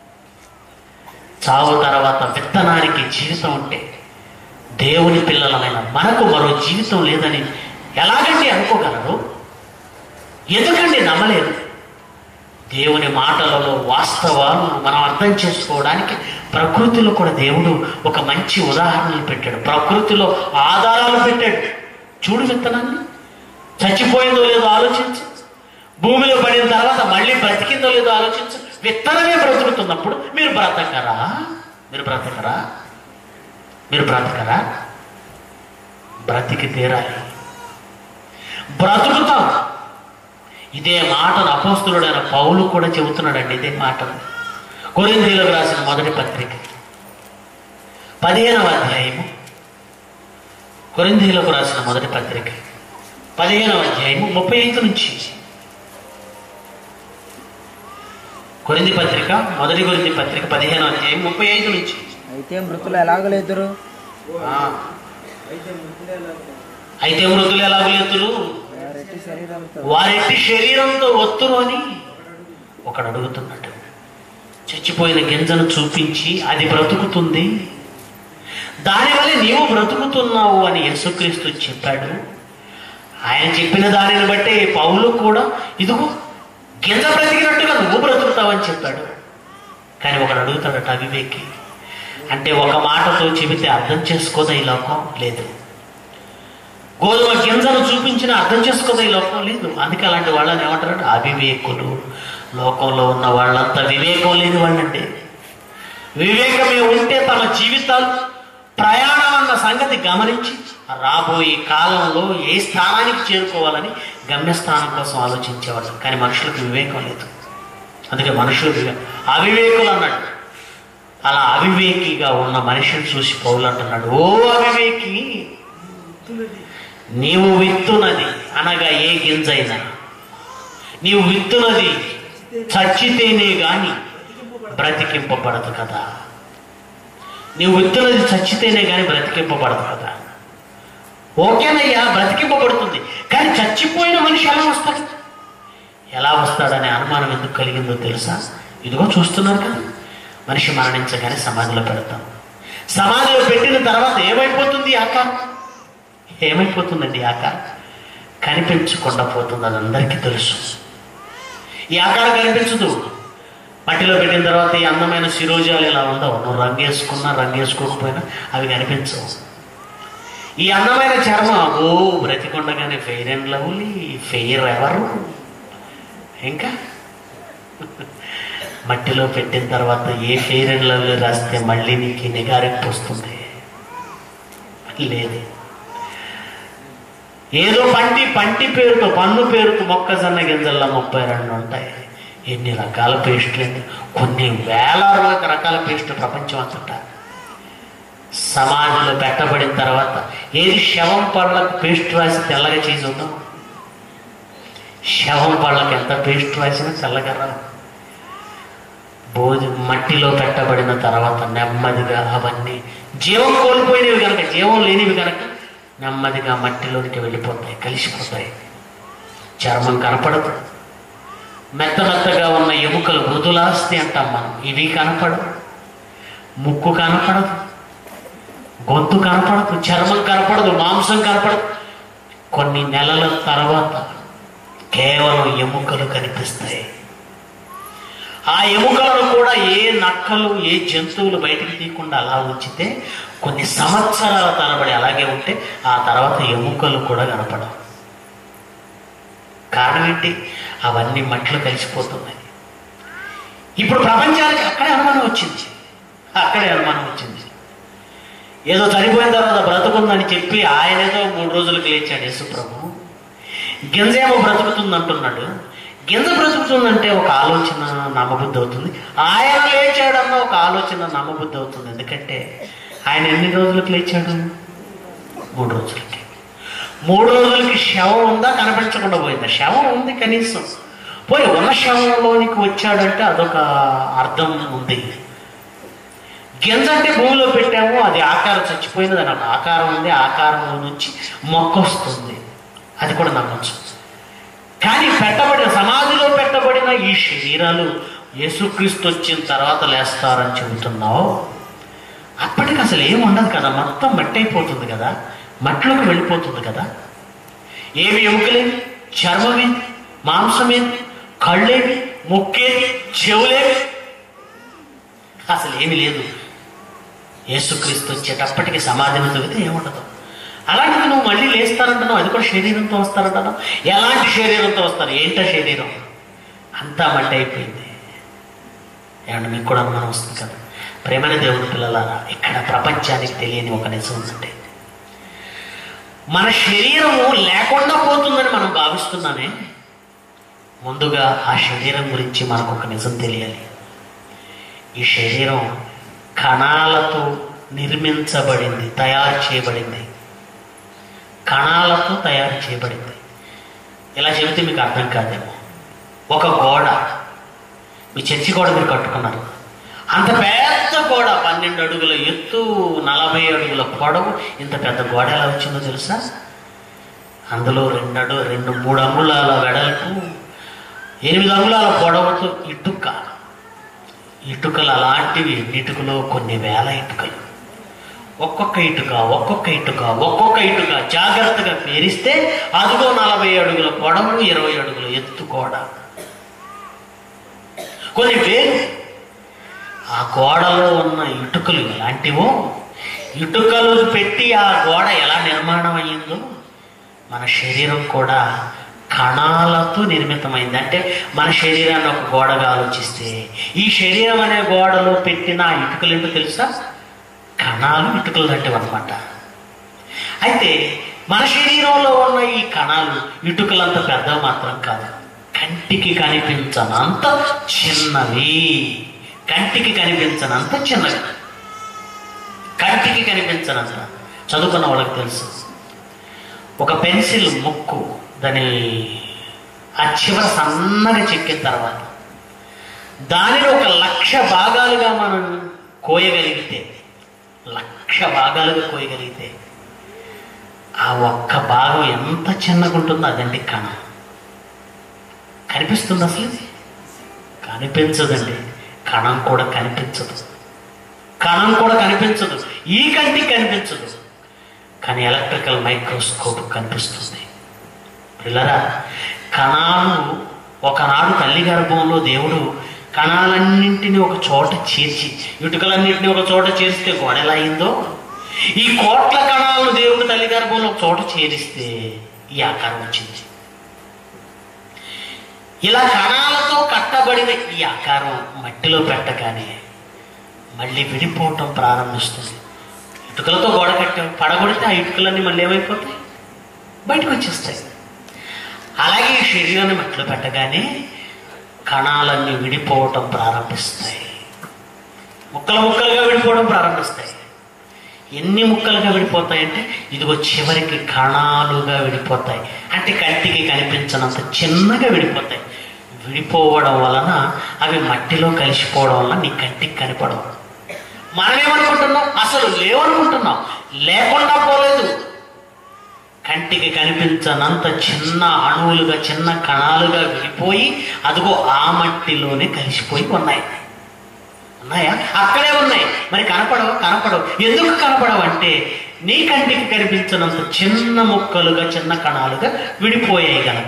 B: చావు తర్వాత విత్తనానికి జీవితం ఉంటే దేవుని పిల్లలమైన మనకు మరో జీవితం లేదని ఎలాగండి అనుకోగలరు ఎందుకండి నమ్మలేదు దేవుని మాటలలో వాస్తవాలు మనం అర్థం చేసుకోవడానికి ప్రకృతిలో కూడా దేవుడు ఒక మంచి ఉదాహరణలు పెట్టాడు ప్రకృతిలో ఆధారాలు పెట్టాడు చూడు విత్తనాన్ని చచ్చిపోయిందో లేదో ఆలోచించు భూమిలో పడిన తర్వాత మళ్ళీ బ్రతికిందో లేదో ఆలోచించు విత్తనమే బ్రతుకుతున్నప్పుడు మీరు బ్రతకరా మీరు బ్రతకరా మీరు బ్రతకరా బ్రతికి తీరాలి బ్రతుకుతాం ఇదే మాటను అపోస్తులుడైన పౌలు కూడా చెబుతున్నాడండి ఇదే మాటను కొరింథీలకు రాసిన మొదటి పత్రిక పదిహేనవ అధ్యాయము కొరింథీలకు రాసిన మొదటి పత్రిక పదిహేనవ అధ్యాయము ముప్పై ఐదు నుంచి కొరింది పత్రిక మొదటి కొరింది పత్రిక పదిహేనవ అధ్యాయం ముప్పై ఐదు నుంచి
C: అయితే మృతులు ఎలాగలేదురు
B: ఆ,
D: అయితే మృతులేలా
B: అయితే మృతులు ఎలాగ లేతురు
C: రెట్టి శరీరంతో
B: వారెట్టి శరీరంతో ఒత్తురు అని ఒకడు అడుగుతున్నాడు చచ్చిపోయిన గింజను చూపించి అది బ్రతుకుతుంది దానివల్ల నీవు బ్రతుకుతున్నావు అని యేసుక్రీస్తు చెప్పాడు ఆయన చెప్పిన దానిని బట్టి పౌలు కూడా ఇదిగో గింజ బ్రతికినట్టుగా నువ్వు బ్రతుకుతావని చెప్పాడు కానీ ఒకడు అడుగుతాడట అవివేకి అంటే ఒక మాటతో చెబితే అర్థం చేసుకోదా ఈ లోకం లేదు గోధుమ గింజను చూపించిన అర్థం చేసుకోదా ఈ లోకం లేదు అందుకే అలాంటి వాళ్ళని ఏమంటారంటే అవివేకులు లోకంలో ఉన్న వాళ్ళంతా వివేకం లేని వాళ్ళండి వివేకమే ఉంటే తమ జీవితాలు ప్రయాణం అన్న సంగతి గమనించి రాబోయే కాలంలో ఏ స్థానానికి చేరుకోవాలని గమ్యస్థానం కోసం ఆలోచించేవాడు కానీ మనుషులకు వివేకం లేదు అందుకే మనుషులు వివే- అవివేకులు అన్నాడు అలా అవివేకిగా ఉన్న మనిషిని చూసి పౌలు అంటున్నాడు ఓ అవివేకి నీవు విత్తునది అనగా ఏ గింజైనా నీవు విత్తునది చచ్చితేనే గాని బ్రతికింపబడదు కదా నీవు విత్తునది చచ్చితేనే గాని బ్రతికింపబడదు కదా ఓకేనయ్యా బ్రతికింపబడుతుంది కానీ చచ్చిపోయిన మనిషి ఎలా వస్తాడు ఎలా వస్తాడనే అనుమానం ఎందుకు కలిగిందో తెలుసా ఇదిగో చూస్తున్నారు కదా మనిషి మరణించగానే సమాధిలో పెడతాం సమాధిలో పెట్టిన తర్వాత ఏమైపోతుంది ఈ ఆకారం ఏమైపోతుందండి ఈ ఆకారం కనిపించకుండా పోతుంది అది అందరికీ తెలుసు ఈ ఆకారం కనిపించదు మట్టిలో పెట్టిన తర్వాత ఈ అందమైన శిరోజాలు ఇలా ఉండవు నువ్వు రంగు వేసుకున్నా రంగు వేసుకోకపోయినా అవి కనిపించవు ఈ అందమైన చర్మం ఓ బ్రతికొండగానే ఫెయిర్ అండ్ లవ్లీ ఫెయిర్ ఎవరు ఇంకా మట్టిలో పెట్టిన తర్వాత ఏ ఫెయిర్ అండ్ లవ్లీ రాస్తే మళ్ళీ నీకు నిగారెప్పు వస్తుంది లేదు ఏదో పంటి పంటి పేరుతో పన్ను పేరుతో మొక్కజొన్న గింజల్లో ముప్పై రెండు ఉంటాయి ఎన్ని రకాల పేస్టులు అండి కొన్ని వేల రకాల పేస్ట్ ప్రపంచం అంతటా సమాధిలో పెట్టబడిన తర్వాత ఏది శవం పళ్ళకు పేస్ట్ రాసి తెల్లగా చేసి ఉందాం శవం పళ్ళకి ఎంత పేస్ట్ రాసినా తెల్లగా రాదు భోజ మట్టిలో పెట్టబడిన తర్వాత నెమ్మదిగా అవన్నీ జీవం కోల్పోయినవి కనుక జీవం లేనివి కనుక నెమ్మదిగా మట్టిలోనికి వెళ్ళిపోతాయి కలిసిపోతాయి చర్మం కనపడదు మెత్త మెత్తగా ఉన్న ఎముకలు మృదులాస్తి అంటాం మనం ఇవి కనపడవు ముక్కు కనపడదు గొంతు కనపడదు చర్మం కనపడదు మాంసం కనపడదు కొన్ని నెలల తర్వాత కేవలం ఎముకలు కనిపిస్తాయి ఆ ఎముకలను కూడా ఏ నక్కలు ఏ జంతువులు బయటికి తీయకుండా అలా ఉంచితే కొన్ని సంవత్సరాల తరబడి అలాగే ఉంటే ఆ తర్వాత ఎముకలు కూడా కనపడవు కారణం ఏంటి అవన్నీ మట్లు కలిసిపోతున్నాయి ఇప్పుడు ప్రపంచానికి అక్కడే అనుమానం వచ్చింది అక్కడే అనుమానం వచ్చింది ఏదో చనిపోయిన తర్వాత బ్రతుకుందని చెప్పి ఆయన ఏదో మూడు రోజులకు లేచాడు యేసుప్రభు గింజ ఏమో బ్రతుకుతుంది అంటున్నాడు గింజ బ్రతుకుతుందంటే ఒక ఆలోచన నమ్మబుద్ధి అవుతుంది ఆయన లేచాడన్న ఒక ఆలోచన నమ్మబుద్ధి అవుతుంది ఎందుకంటే ఆయన ఎన్ని రోజులకు లేచాడు మూడు రోజులకి మూడు రోజులకి శవం ఉందా కనిపించకుండా పోయిందా శవం ఉంది కనీసం పోయి ఉన్న శవంలోనికి వచ్చాడంటే అదొక అర్థం ఉంది గింజ అంటే భూమిలో పెట్టాము అది ఆకారం చచ్చిపోయినది అని అన్న ఆకారం ఉంది ఆకారంలో నుంచి మొక్క వస్తుంది అది కూడా నమ్మచ్చు కానీ పెట్టబడిన సమాధిలో పెట్టబడిన ఈ శరీరాలు యేసుక్రీస్తు వచ్చిన తర్వాత లేస్తారని చెబుతున్నావు అప్పటికి అసలు ఏమి ఉండదు కదా మొత్తం మట్టి అయిపోతుంది కదా మట్టిలోకి వెళ్ళిపోతుంది కదా ఏమి ఎముకలేవి చర్మమేది మాంసమేది కళ్ళేవి ముక్కేది చెవులేవి అసలు ఏమి లేదు యేసుక్రీస్తు వచ్చేటప్పటికి సమాధిని తవ్వితే ఏముండదు అలాంటిది నువ్వు మళ్ళీ లేస్తానంటున్నావు అది కూడా శరీరంతో వస్తారంటున్నావు ఎలాంటి శరీరంతో వస్తారు ఏంటో శరీరం అంతా మట్టి అయిపోయింది ఏమంటే మీకు కూడా అనుమానం వస్తుంది కదా ప్రేమైన దేవుని పిల్లలారా ఇక్కడ ప్రపంచానికి తెలియని ఒక నిజం ఉందంటే మన శరీరము లేకుండా పోతుందని మనం భావిస్తున్నామే ముందుగా ఆ శరీరం గురించి మనకు ఒక నిజం తెలియాలి ఈ శరీరం కణాలతో నిర్మించబడింది తయారు చేయబడింది కణాలతో తయారు చేయబడింది ఇలా చెబితే మీకు అర్థం కాదేమో ఒక గోడ మీ చర్చి గోడ మీరు కట్టుకున్నారు అంత పెద్ద గోడ పన్నెండు అడుగుల ఎత్తు నలభై అడుగుల పొడవు ఇంత పెద్ద గోడ ఎలా వచ్చిందో తెలుసా అందులో రెండు అడు రెండు మూడు అంగుళాల వెడల్పు ఎనిమిది అంగుళాల పొడవుతో ఇటుక ఇటుకలు అలాంటివి ఎన్ని ఇటుకలో కొన్ని వేల ఇటుకలు ఒక్కొక్క ఇటుక ఒక్కొక్క ఇటుక ఒక్కొక్క ఇటుక జాగ్రత్తగా పేరిస్తే అదిగో నలభై అడుగుల పొడవు ఇరవై అడుగుల ఎత్తు గోడ కొన్ని వేలు ఆ గోడలో ఉన్న ఇటుకలు ఎలాంటివో ఇటుకలు పెట్టి ఆ గోడ ఎలా నిర్మాణం అయ్యిందో మన శరీరం కూడా కణాలతో నిర్మితమైంది అంటే మన శరీరాన్ని ఒక గోడగా ఆలోచిస్తే ఈ శరీరం అనే గోడలో పెట్టిన ఆ ఇటుకలు ఏంటో తెలుసా కణాలు ఇటుకలు లాంటివి అనమాట అయితే మన శరీరంలో ఉన్న ఈ కణాలు ఇటుకలంత పెద్దవి మాత్రం కాదు కంటికి కనిపించనంత చిన్నవి కంటికి కనిపించనంత చిన్నవి కంటికి కనిపించనంత చదువుకున్న వాళ్ళకి తెలుసు ఒక పెన్సిల్ ముక్కు దాని ఆ చివర సన్నగా చెక్కిన తర్వాత దానిని ఒక లక్ష భాగాలుగా మనం కోయగలిగితే లక్ష భాగాలుగా కోయగలిగితే ఆ ఒక్క భాగం ఎంత చిన్నగా ఉంటుందో అదండి కణం కనిపిస్తుంది అసలు ఇది? కనిపించదండి కణం కూడా కనిపించదు కణం కూడా కనిపించదు ఈ కంటికి కనిపించదు కానీ ఎలక్ట్రికల్ మైక్రోస్కోప్ కనిపిస్తుంది పిల్లరా కణాలు ఒకనాడు తల్లి గర్భంలో దేవుడు కణాలన్నింటినీ ఒక చోట చేర్చి ఇటుకలన్నింటినీ ఒక చోట చేరిస్తే గోడ ఎలా అయిందో ఈ కోట్ల కణాలను దేవుడు తల్లి గర్భంలో ఒక చోట చేరిస్తే ఈ ఆకారం వచ్చింది ఇలా కణాలతో కట్టబడిన ఈ ఆకారం మట్టిలో పెట్టగానే మళ్ళీ విడిపోవటం ప్రారంభిస్తుంది ఇటుకలతో గోడ కట్టాం పడగొడితే ఆ ఇటుకలన్నీ మళ్ళీ ఏమైపోతాయి బయటకు వచ్చేస్తాయి అలాగే ఈ శరీరాన్ని మట్టిలో పెట్టగానే కణాలన్నీ విడిపోవటం ప్రారంభిస్తాయి ముక్కలు ముక్కలుగా విడిపోవడం ప్రారంభిస్తాయి ఎన్ని ముక్కలుగా విడిపోతాయంటే ఇదిగో చివరికి కణాలుగా విడిపోతాయి అంటే కంటికి కనిపించనంత చిన్నగా విడిపోతాయి విడిపోవడం వలన అవి మట్టిలో కలిసిపోవడం వలన నీ కంటికి కనపడవు మనమేమనుకుంటున్నాం అసలు లేవనుకుంటున్నాం లేకుండా పోలేదు కంటికి కనిపించనంత చిన్న అణువులుగా చిన్న కణాలుగా విడిపోయి అదిగో ఆ మట్టిలోనే కలిసిపోయి ఉన్నాయి ఉన్నాయా అక్కడే ఉన్నాయి మరి కనపడవు కనపడవు ఎందుకు కనపడవు అంటే నీ కంటికి కనిపించినంత చిన్న ముక్కలుగా చిన్న కణాలుగా విడిపోయాయి గనక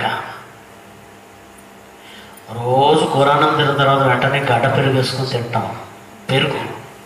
B: రోజు కూరాన్నం తిన్న తర్వాత వెంటనే గడ్డ పెరుగు వేసుకొని తింటాం పెరుగు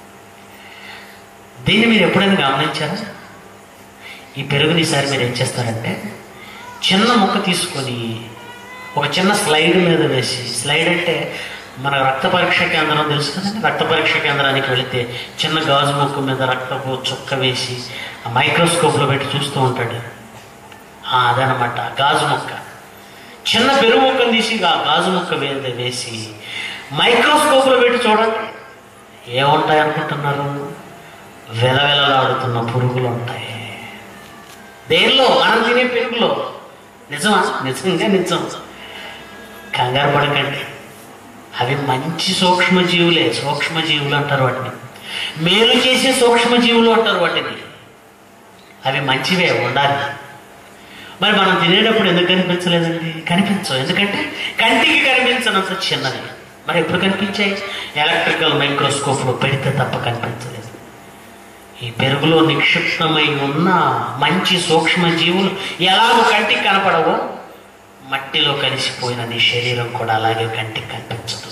B: దీన్ని మీరు ఎప్పుడైనా గమనించారా ఈ పెరుగుని ఈసారి మీరు ఏం చేస్తారంటే చిన్న ముక్క తీసుకొని ఒక చిన్న స్లైడ్ మీద వేసి స్లైడ్ అంటే మన రక్త పరీక్ష కేంద్రం తెలుసు కదండి రక్త పరీక్ష కేంద్రానికి వెళితే చిన్న గాజు ముక్క మీద రక్తపు చుక్క వేసి ఆ మైక్రోస్కోప్లో పెట్టి చూస్తూ ఉంటాడు ఆ, అదనమాట గాజు ముక్క చిన్న పెరుగు ముక్కను తీసి ఆ గాజు ముక్క మీద వేసి మైక్రోస్కోప్లో పెట్టి చూడండి ఏముంటాయి అనుకుంటున్నారు వెలవెలలాడుతున్న పురుగులు ఉంటాయి దేనిలో మనం తినే పెరుగులో నిజమా నిజంగా నిజం కంగారు పడకండి అవి మంచి సూక్ష్మజీవులే సూక్ష్మజీవులు అంటారు వాటిని మేలు చేసే సూక్ష్మజీవులు అంటారు వాటిని అవి మంచివే ఉండాలి మరి మనం తినేటప్పుడు ఎందుకు కనిపించలేదండి కనిపించవు ఎందుకంటే కంటికి కనిపించనంత చిన్నది మరి ఎప్పుడు కనిపించాయి ఎలక్ట్రికల్ మైక్రోస్కోప్లో పెడితే తప్ప కనిపించలేదు ఈ పెరుగులో నిక్షిప్తమై ఉన్న మంచి సూక్ష్మ జీవులు ఎలాగో కంటికి కనపడవో మట్టిలో కలిసిపోయిన నీ శరీరం కూడా అలాగే కంటికి కనిపించదు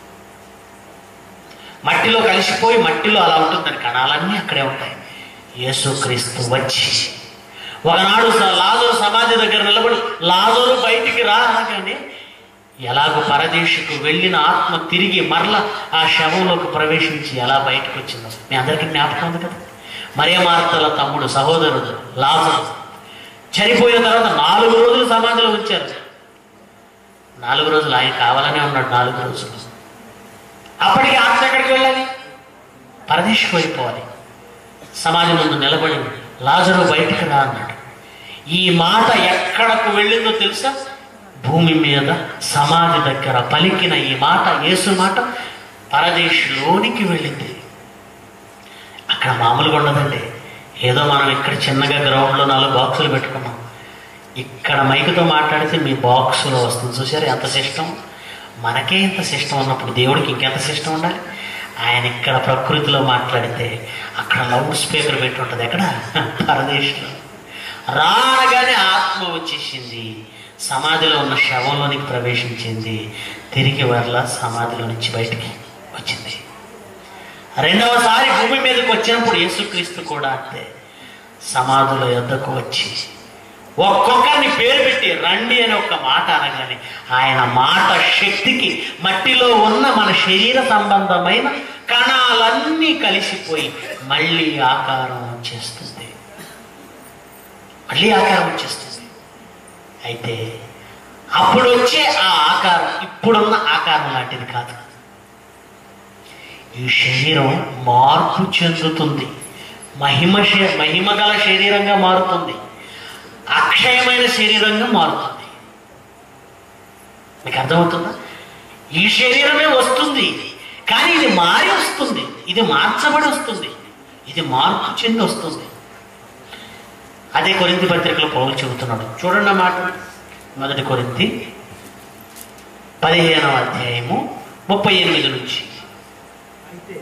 B: మట్టిలో కలిసిపోయి మట్టిలో అలా ఉంటుందని కణాలన్నీ అక్కడే ఉంటాయి యేసుక్రీస్తు వచ్చి ఒకనాడు స- లాజరు సమాధి దగ్గర నిలబడి లాజరు బయటికి రా అనగానే ఎలాగో పరదేశకు వెళ్ళిన ఆత్మ తిరిగి మరల ఆ శవంలోకి ప్రవేశించి ఎలా బయటకు వచ్చిందో మీ అందరికీ జ్ఞాపకం ఉంది కదా మరియ మార్తల తమ్ముడు సహోదరుడు లాజరు చనిపోయిన తర్వాత నాలుగు రోజులు సమాధిలో ఉంచారు నాలుగు రోజులు ఆయన కావాలనే ఉన్నాడు నాలుగు రోజులు అప్పటికి ఆత్మ ఎక్కడికి వెళ్ళాలి పరదేశకు వెళ్ళిపోవాలి సమాజి ముందు నిలబడి లాజరు బయటికి రా అన్నాడు ఈ మాట ఎక్కడకు వెళ్ళిందో తెలుసా భూమి మీద సమాధి దగ్గర పలికిన ఈ మాట యేసు మాట పరదేశంలోనికి వెళ్ళింది అక్కడ మామూలుగా ఉండదండి ఏదో మనం ఇక్కడ చిన్నగా గ్రౌండ్లో నాలుగు బాక్సులు పెట్టుకున్నాం ఇక్కడ మైకుతో మాట్లాడితే మీ బాక్సులో వస్తుంది చూసారు ఎంత సిస్టమ్ మనకే ఇంత సిస్టమ్ ఉన్నప్పుడు దేవుడికి ఇంకెంత సిస్టమ్ ఉండాలి ఆయన ఇక్కడ ప్రకృతిలో మాట్లాడితే అక్కడ లౌడ్ స్పీకర్ పెట్టి ఉంటుంది ఎక్కడ పరదేశంలో రాగానే ఆత్మ వచ్చేసింది సమాధిలో ఉన్న శవంలోనికి ప్రవేశించింది తిరిగి వర్ల సమాధిలో నుంచి బయటికి వచ్చింది రెండవసారి భూమి మీదకి వచ్చినప్పుడు యేసుక్రీస్తు కూడా అంతే సమాధుల యొద్దకు వచ్చి ఒక్కొక్కరిని పేరు పెట్టి రండి అని ఒక మాట అనగానే ఆయన మాట శక్తికి మట్టిలో ఉన్న మన శరీర సంబంధమైన కణ కణాలన్నీ కలిసిపోయి మళ్ళీ ఆకారం వచ్చేస్తుంది మళ్ళీ ఆకారం వచ్చేస్తుంది అయితే అప్పుడు వచ్చే ఆ ఆకారం ఇప్పుడున్న ఆకారం లాంటిది కాదు ఈ శరీరం మార్పు చెందుతుంది మహిమ శ- మహిమ గల శరీరంగా మారుతుంది అక్షయమైన శరీరంగా మారుతుంది మీకు అర్థమవుతుందా ఈ శరీరమే వస్తుంది కానీ ఇది మారి వస్తుంది ఇది మార్చబడి వస్తుంది ఇది మార్పు చెంది వస్తుంది అదే కొరింతి పత్రికలో పౌలు చెబుతున్నాడు చూడండి ఆ మాట మొదటి కొరింతి పదిహేనవ అధ్యాయము ముప్పై ఎనిమిది నుంచి
D: అయితే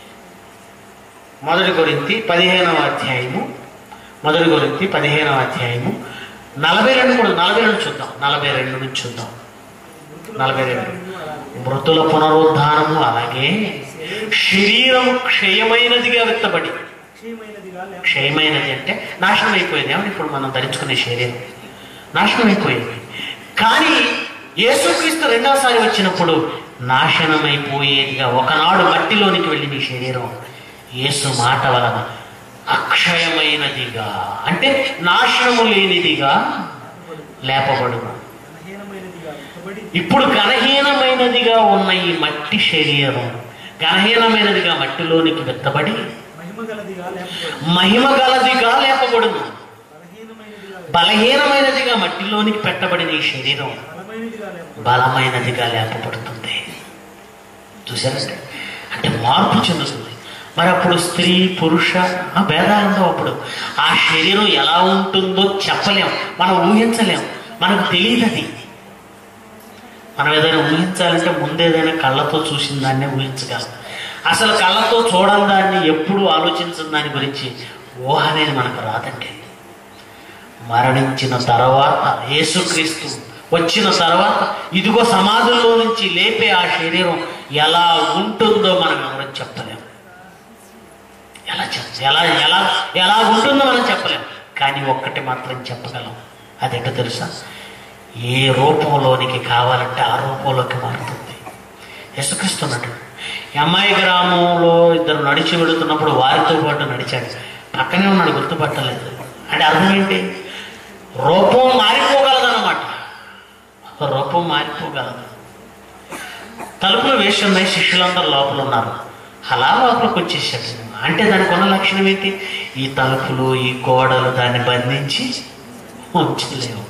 B: మొదటి కొరింతి పదిహేనవ అధ్యాయము మొదటి కొరింతి పదిహేనవ అధ్యాయము నలభై రెండు కూడా నలభై రెండు చూద్దాం నలభై రెండు నుంచి చూద్దాం నలభై రెండు మృతుల పునరుద్ధానము అలాగే శరీరము క్షయమైనదిగా విత్తబడి
D: క్షయమైనదిగా లేక
B: క్షయమైనది అంటే నాశనం అయిపోయింది ఏమని ఇప్పుడు మనం ధరించుకునే శరీరం నాశనం అయిపోయింది కానీ యేసుక్రీస్తు రెండవసారి వచ్చినప్పుడు నాశనమైపోయేదిగా ఒకనాడు మట్టిలోనికి వెళ్ళిన ఈ శరీరం యేసు మాట వలన అక్షయమైనదిగా అంటే నాశనము లేనిదిగా లేపబడును
D: ఘనహీనమైనదిగా విత్తబడి
B: ఇప్పుడు ఘనహీనమైనదిగా ఉన్న ఈ మట్టి శరీరం ఘనహీనమైనదిగా మట్టిలోనికి విత్తబడి
D: మహిమ గలదిగా లేకపోతే
B: మహిమ గలదిగా లేపబడును
D: బలహీనమైనదిగా
B: బలహీనమైనదిగా మట్టిలోనికి పెట్టబడిన ఈ శరీరం
D: బలమైనదిగా లేకపోతే
B: బలమైనదిగా లేపబడుతుంది చూసారండి అంటే మార్పు చెందుతుంది మరి అప్పుడు స్త్రీ పురుష ఆ భేదాలు ఉండవు అప్పుడు ఆ శరీరం ఎలా ఉంటుందో చెప్పలేం మనం ఊహించలేం మనకు తెలియదు అది మనం ఏదైనా ఊహించాలంటే ముందేదైనా కళ్ళతో చూసిన దాన్నే ఊహించగలం అసలు కళ్ళతో చూడని దాన్ని ఎప్పుడు ఆలోచించిన దాని గురించి ఊహ అనేది మనకు రాదండి మరణించిన తర్వాత యేసుక్రీస్తు వచ్చిన తర్వాత ఇదిగో సమాధుల్లో నుంచి లేపే ఆ శరీరం ఎలా ఉంటుందో మనం ఎవరు చెప్పలేం ఎలా చెప్ ఎలా ఎలా ఎలా ఉంటుందో మనం చెప్పలేం కానీ ఒక్కటి మాత్రం చెప్పగలం అదేంటో తెలుసా ఏ రూపంలోనికి కావాలంటే ఆ రూపంలోకి మారుతుంది యేసుక్రీస్తున్నాడు ఈ అమ్మాయి గ్రామంలో ఇద్దరు నడిచి వెళుతున్నప్పుడు వారితో పాటు నడిచాడు పక్కనే ఉన్నాడు గుర్తుపట్టలేదు అంటే అర్థం ఏంటి రూపం మారిపోగలదన్నమాట రూపం మారిపోగలదు తలుపులు వేసి ఉన్నాయి శిష్యులందరూ లోపల ఉన్నారు అలా లోపలికి వచ్చేసాడు అంటే దానికి ఉన్న లక్షణం ఏంటి ఈ తలుపులు ఈ గోడలు దాన్ని బంధించి ఉంచలేవు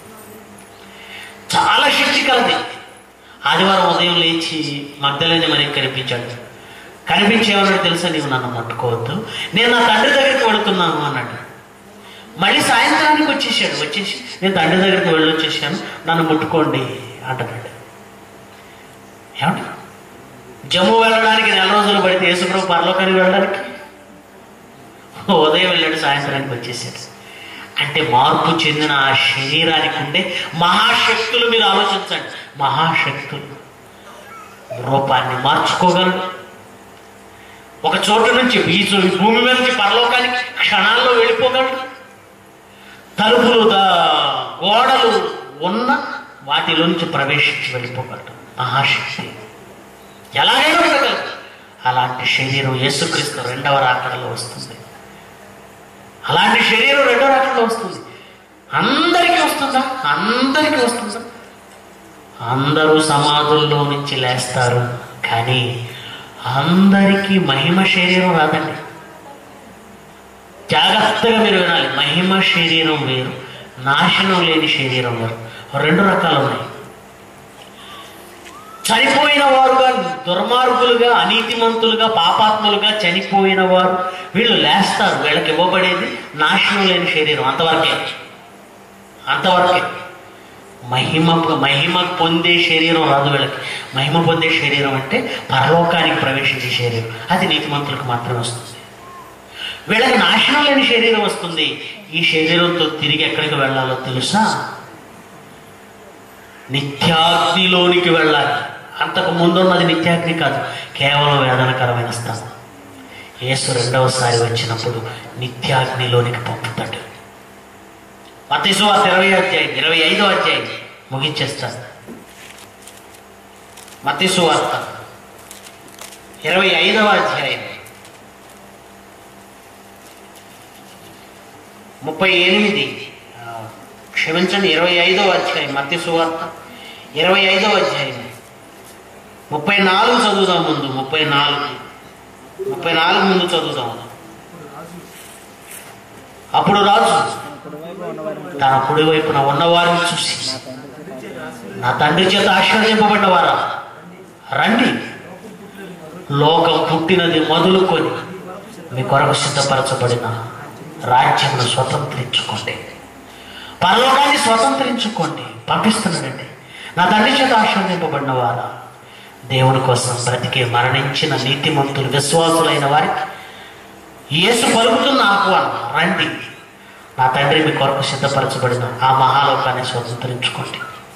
B: చాలా శక్తి కలది ఆదివారం ఉదయం లేచి మగ్ధలేని మరి కనిపించాడు కనిపించేవన్నాడు తెలుసా నీవు నన్ను ముట్టుకోవద్దు నేను నా తండ్రి దగ్గరికి వెళుతున్నాను అన్నాడు మళ్ళీ సాయంత్రానికి వచ్చేసాడు వచ్చేసి నేను తండ్రి దగ్గరికి వెళ్ళొచ్చేసాను నన్ను ముట్టుకోండి అంటున్నాడు ఏమంట జమ్ము వెళ్ళడానికి నెల రోజులు పడితే యేసుప్రభు పరలోకానికి వెళ్ళడానికి ఉదయం వెళ్ళాడు సాయంత్రానికి వచ్చేసాడు అంటే మార్పు చెందిన ఆ శరీరానికి ఉండే మహాశక్తులు మీరు ఆలోచించండి మహాశక్తులు రూపాన్ని మార్చుకోగలడు ఒక చోటు నుంచి ఈ చో- ఈ భూమి మీద నుంచి పరలోకానికి క్షణాల్లో వెళ్ళిపోగలడు తలుపులు దా- గోడలు ఉన్న వాటిలోంచి ప్రవేశించి వెళ్ళిపోగలడు మహాశక్తి ఎలాగైనా ఉండగలదు అలాంటి శరీరం యేసుక్రీస్తు రెండవ రాకడలో వస్తుంది అలాంటి శరీరం రెండవ రాకడలో వస్తుంది అందరికీ వస్తుందా అందరికీ వస్తుందా అందరూ సమాధుల్లో నుంచి లేస్తారు కానీ అందరికీ మహిమ శరీరం రాదండి జాగ్రత్తగా మీరు వినాలి మహిమ శరీరం వేరు నాశనం లేని శరీరం వేరు రెండు రకాలు ఉన్నాయి చనిపోయిన వారుగా దుర్మార్గులుగా అనీతిమంతులుగా పాపాత్ములుగా చనిపోయిన వారు వీళ్ళు లేస్తారు వీళ్ళకి ఇవ్వబడేది నాశనం లేని శరీరం అంతవరకే అంతవరకే మహిమ మహిమ పొందే శరీరం రాదు వీళ్ళకి మహిమ పొందే శరీరం అంటే పరలోకానికి ప్రవేశించే శరీరం అది నీతిమంతులకు మాత్రమే వస్తుంది వీళ్ళకి నాశనం లేని శరీరం వస్తుంది ఈ శరీరంతో తిరిగి ఎక్కడికి వెళ్ళాలో తెలుసా నిత్యాగ్నిలోనికి వెళ్ళాలి అంతకు ముందున్నది నిత్యాగ్ని కాదు కేవలం వేదనకరమైన స్థానం యేసు రెండవసారి వచ్చినప్పుడు నిత్యాగ్నిలోనికి పంపుతాడు మతీసు వార్త ఇరవై అధ్యాయం ఇరవై ఐదో అధ్యాయం ముగించేస్తాను మతీసు వార్త ఇరవై ఐదవ అధ్యాయం ముప్పై ఎనిమిది ఆ, క్షమించండి ఇరవై ఐదవ అధ్యాయం మత్తి సువార్త ఇరవై ఐదవ అధ్యాయం ముప్పై నాలుగు చదువుదాం ముందు ముప్పై నాలుగు ముప్పై నాలుగు ముందు చదువుదాం అప్పుడు రాజు
C: కుడివైపు ఉన్నవారిని
B: తన కుడి వైపున ఉన్నవారిని చూసి
C: నా తండ్రి చేత
B: నా తండ్రి చేత ఆశీర్వదింపబడ్డవారా రండి లోకం పుట్టినది మొదలుకొని మీ కొరకు సిద్ధపరచబడిన రాజ్యమును స్వతంత్రించుకోండి పరలోకాన్ని స్వతంత్రించుకోండి పంపిస్తున్నాడండి నా తండ్రి చేత ఆశీర్వదింపబడిన వారా దేవుని కోసం బ్రతికే మరణించిన నీతిమంతులు విశ్వాసులైన వారికి యేసు పలుకుతున్న ఆహ్వానం రండి నా తండ్రి మీ కొరకు సిద్ధపరచబడిన ఆ మహాలోకాన్ని స్వతంత్రించుకోండి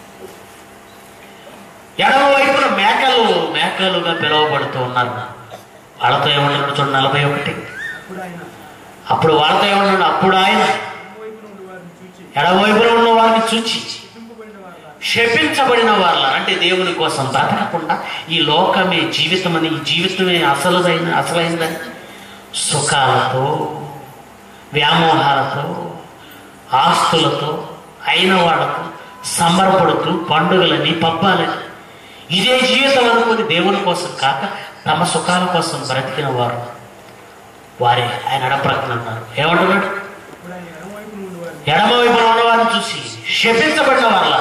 B: ఎడమ వైపున మేకలు మేకలుగా పిలువబడుతూ ఉన్నారు వాళ్ళతో ఏమన్నాడు చూడండి నలభై ఒకటి
D: అప్పుడు ఆయన
B: అప్పుడు వాళ్ళతో ఏమన్నాడు అప్పుడు ఆయన
D: వైపున ఉండి వారిని చూచి
B: ఎడమ వైపున ఉన్న వారిని చూచి
D: దింపబడిన వారు
B: శపించబడిన వాళ్ళ అంటే దేవుని కోసం బ్రతకకుండా ఈ లోకమే జీవితమని ఈ జీవితమే అసలుదైన అసలైందని సుఖాలతో వ్యామోహాలతో ఆస్తులతో అయిన వాళ్ళతో సంబరపడుతూ పండుగలని పబ్బాలని ఇదే జీవితం అనుకుని దేవుని కోసం కాక తమ సుఖాల కోసం బ్రతికిన వారు వారే ఆయన అడప్రక్కన ఉన్నారు ఏమంటున్నాడు
D: అప్పుడు ఆయన ఎడమ వైపున ఉండి వారిని
B: ఎడమ వైపున ఉన్నవారిని చూసి శపించబడిన వాళ్ళ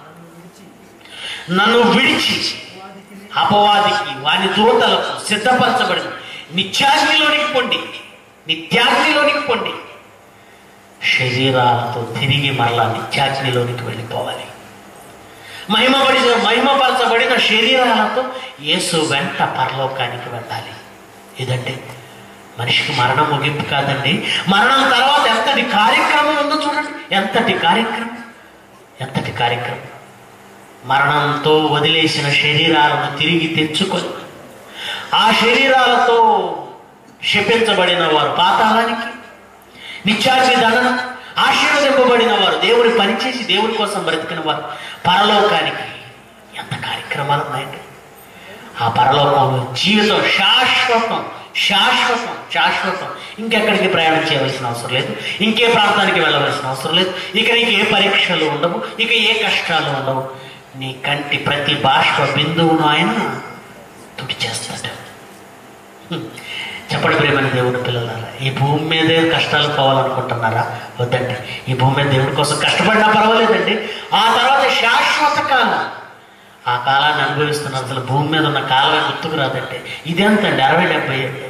B: నన్ను విడిచి అపవాదికి వాని దూతలకు సిద్ధపరచబడిన నిత్యాగ్నిలోనికి పొండి నిత్యాగ్నిలోనికి పొండి శరీరాలతో తిరిగి మరలా నిత్యాగ్నిలోనికి వెళ్ళిపోవాలి మహిమపడి మహిమపరచబడిన శరీరాలతో యేసు వెంట పరలోకానికి వెళ్ళాలి ఇదంటే మనిషికి మరణం ముగింపు కాదండి మరణం తర్వాత ఎంతటి కార్యక్రమం ఉందో చూడండి ఎంతటి కార్యక్రమం ఎంతటి కార్యక్రమం మరణంతో వదిలేసిన శరీరాలను తిరిగి తెచ్చుకొని ఆ శరీరాలతో శపించబడిన వారు పాతాళానికి నిత్యాగ్ని దండన ఆశీర్వదింపబడిన వారు దేవుని పనిచేసి దేవుని కోసం బ్రతికిన వారు పరలోకానికి ఎంత కార్యక్రమాలు ఉన్నాయండి ఆ పరలోకంలో జీవితం శాశ్వతం శాశ్వతం శాశ్వతం ఇంకెక్కడికి ప్రయాణం చేయవలసిన అవసరం లేదు ఇంకే ప్రాంతానికి వెళ్ళవలసిన అవసరం లేదు ఇక నీకు ఏ పరీక్షలు ఉండవు ఇక ఏ కష్టాలు ఉండవు నీ కంటి ప్రతి బాష్ప బిందువును ఆయన తుడి చేస్తాడు హ్మ్. చెప్పండి ప్రేమని దేవుని పిల్లలారా ఈ భూమి మీదే కష్టాలు పోవాలనుకుంటున్నారా వద్దండి ఈ భూమి మీద దేవుడి కోసం కష్టపడినా పర్వాలేదండి ఆ తర్వాత శాశ్వత కాలం ఆ కాలాన్ని అనుభవిస్తున్నారు అసలు భూమి మీద ఉన్న కాలమే గుర్తుకు రాదంటే ఇదెంతండి అరవై డెబ్బై ఏళ్ళు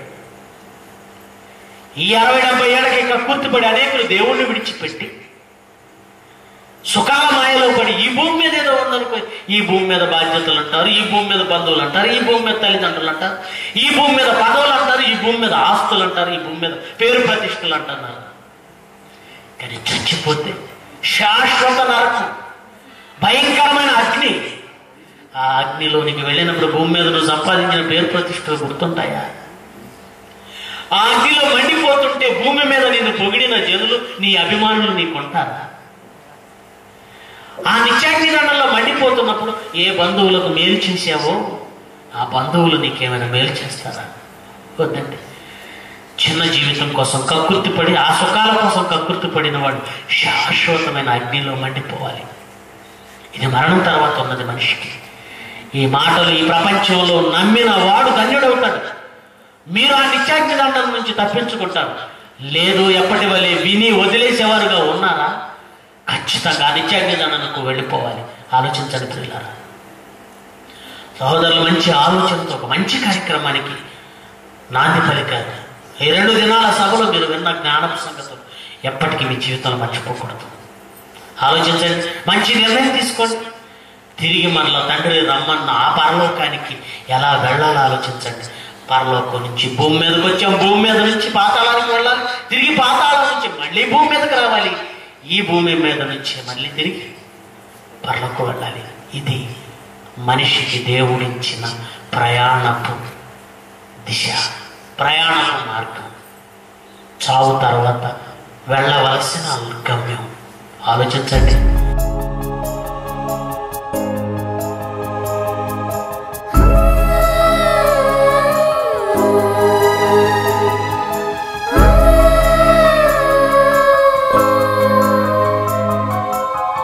B: ఈ అరవై డెబ్బై ఏళ్ళకి ఇంకా గుర్తుపడి అనేకులు దేవుణ్ణి విడిచిపెట్టి సుఖాల మాయలో పడి ఈ భూమి మీద ఏదో ఉందనుకో ఈ భూమి మీద బాధ్యతలు అంటారు ఈ భూమి మీద బంధువులు అంటారు ఈ భూమి మీద తల్లిదండ్రులు అంటారు ఈ భూమి మీద పదవులు అంటారు ఈ భూమి మీద ఆస్తులు అంటారు ఈ భూమి మీద పేరు ప్రతిష్టలు అంటున్నారు కానీ చచ్చిపోతే శాశ్వత నరకం భయంకరమైన అగ్ని ఆ అగ్నిలోనికి వెళ్ళినప్పుడు భూమి మీద నువ్వు సంపాదించిన పేరు ప్రతిష్టలు గుర్తుంటాయా ఆ అగ్నిలో మండిపోతుంటే భూమి మీద నిన్ను పొగిడిన జనులు నీ అభిమానులు నీకుంటారా ఆ నిత్యాగ్ని దండంలో మండిపోతున్నప్పుడు ఏ బంధువులకు మేలు చేసావో ఆ బంధువులు నీకేమైనా మేలు చేస్తారా వద్దండి చిన్న జీవితం కోసం కక్కుర్తిపడి ఆ సుఖాల కోసం కక్కుర్తిపడిన వాడు శాశ్వతమైన అగ్నిలో మండిపోవాలి ఇది మరణం తర్వాత ఉన్నది మనిషికి ఈ మాటలు ఈ ప్రపంచంలో నమ్మిన వాడు ధన్యుడవుతాడు మీరు ఆ నిత్యాగ్ని దండం నుంచి తప్పించుకుంటారు లేదు ఎప్పటి వలె విని వదిలేసేవారుగా ఉన్నారా ఖచ్చితంగా ఆ నిత్యాగ్ని దండనకు వెళ్ళిపోవాలి ఆలోచించండి ప్రియులారా సహోదరులు మంచి ఆలోచనతో ఒక మంచి కార్యక్రమానికి నాంది పలికారు ఈ రెండు దినాల సభలో మీరు విన్న జ్ఞానపు సంగతులు ఎప్పటికీ మీ జీవితంలో మర్చిపోకూడదు ఆలోచించండి మంచి నిర్ణయం తీసుకోండి తిరిగి మనలో తండ్రి రమ్మన్న ఆ పరలోకానికి ఎలా వెళ్ళాలో ఆలోచించండి పరలోకం నుంచి భూమి మీదకి వచ్చాం భూమి మీద నుంచి పాతాళానికి వెళ్ళాలి తిరిగి పాతాళం నుంచి మళ్ళీ భూమి మీదకి రావాలి ఈ భూమి మీద నుంచి మళ్ళీ తిరిగి పరలోకం వెళ్ళాలి ఇది మనిషికి దేవుడిచ్చిన ప్రయాణపు దిశ ప్రయాణపు మార్గం చావు తర్వాత వెళ్ళవలసిన గమ్యం ఆలోచించండి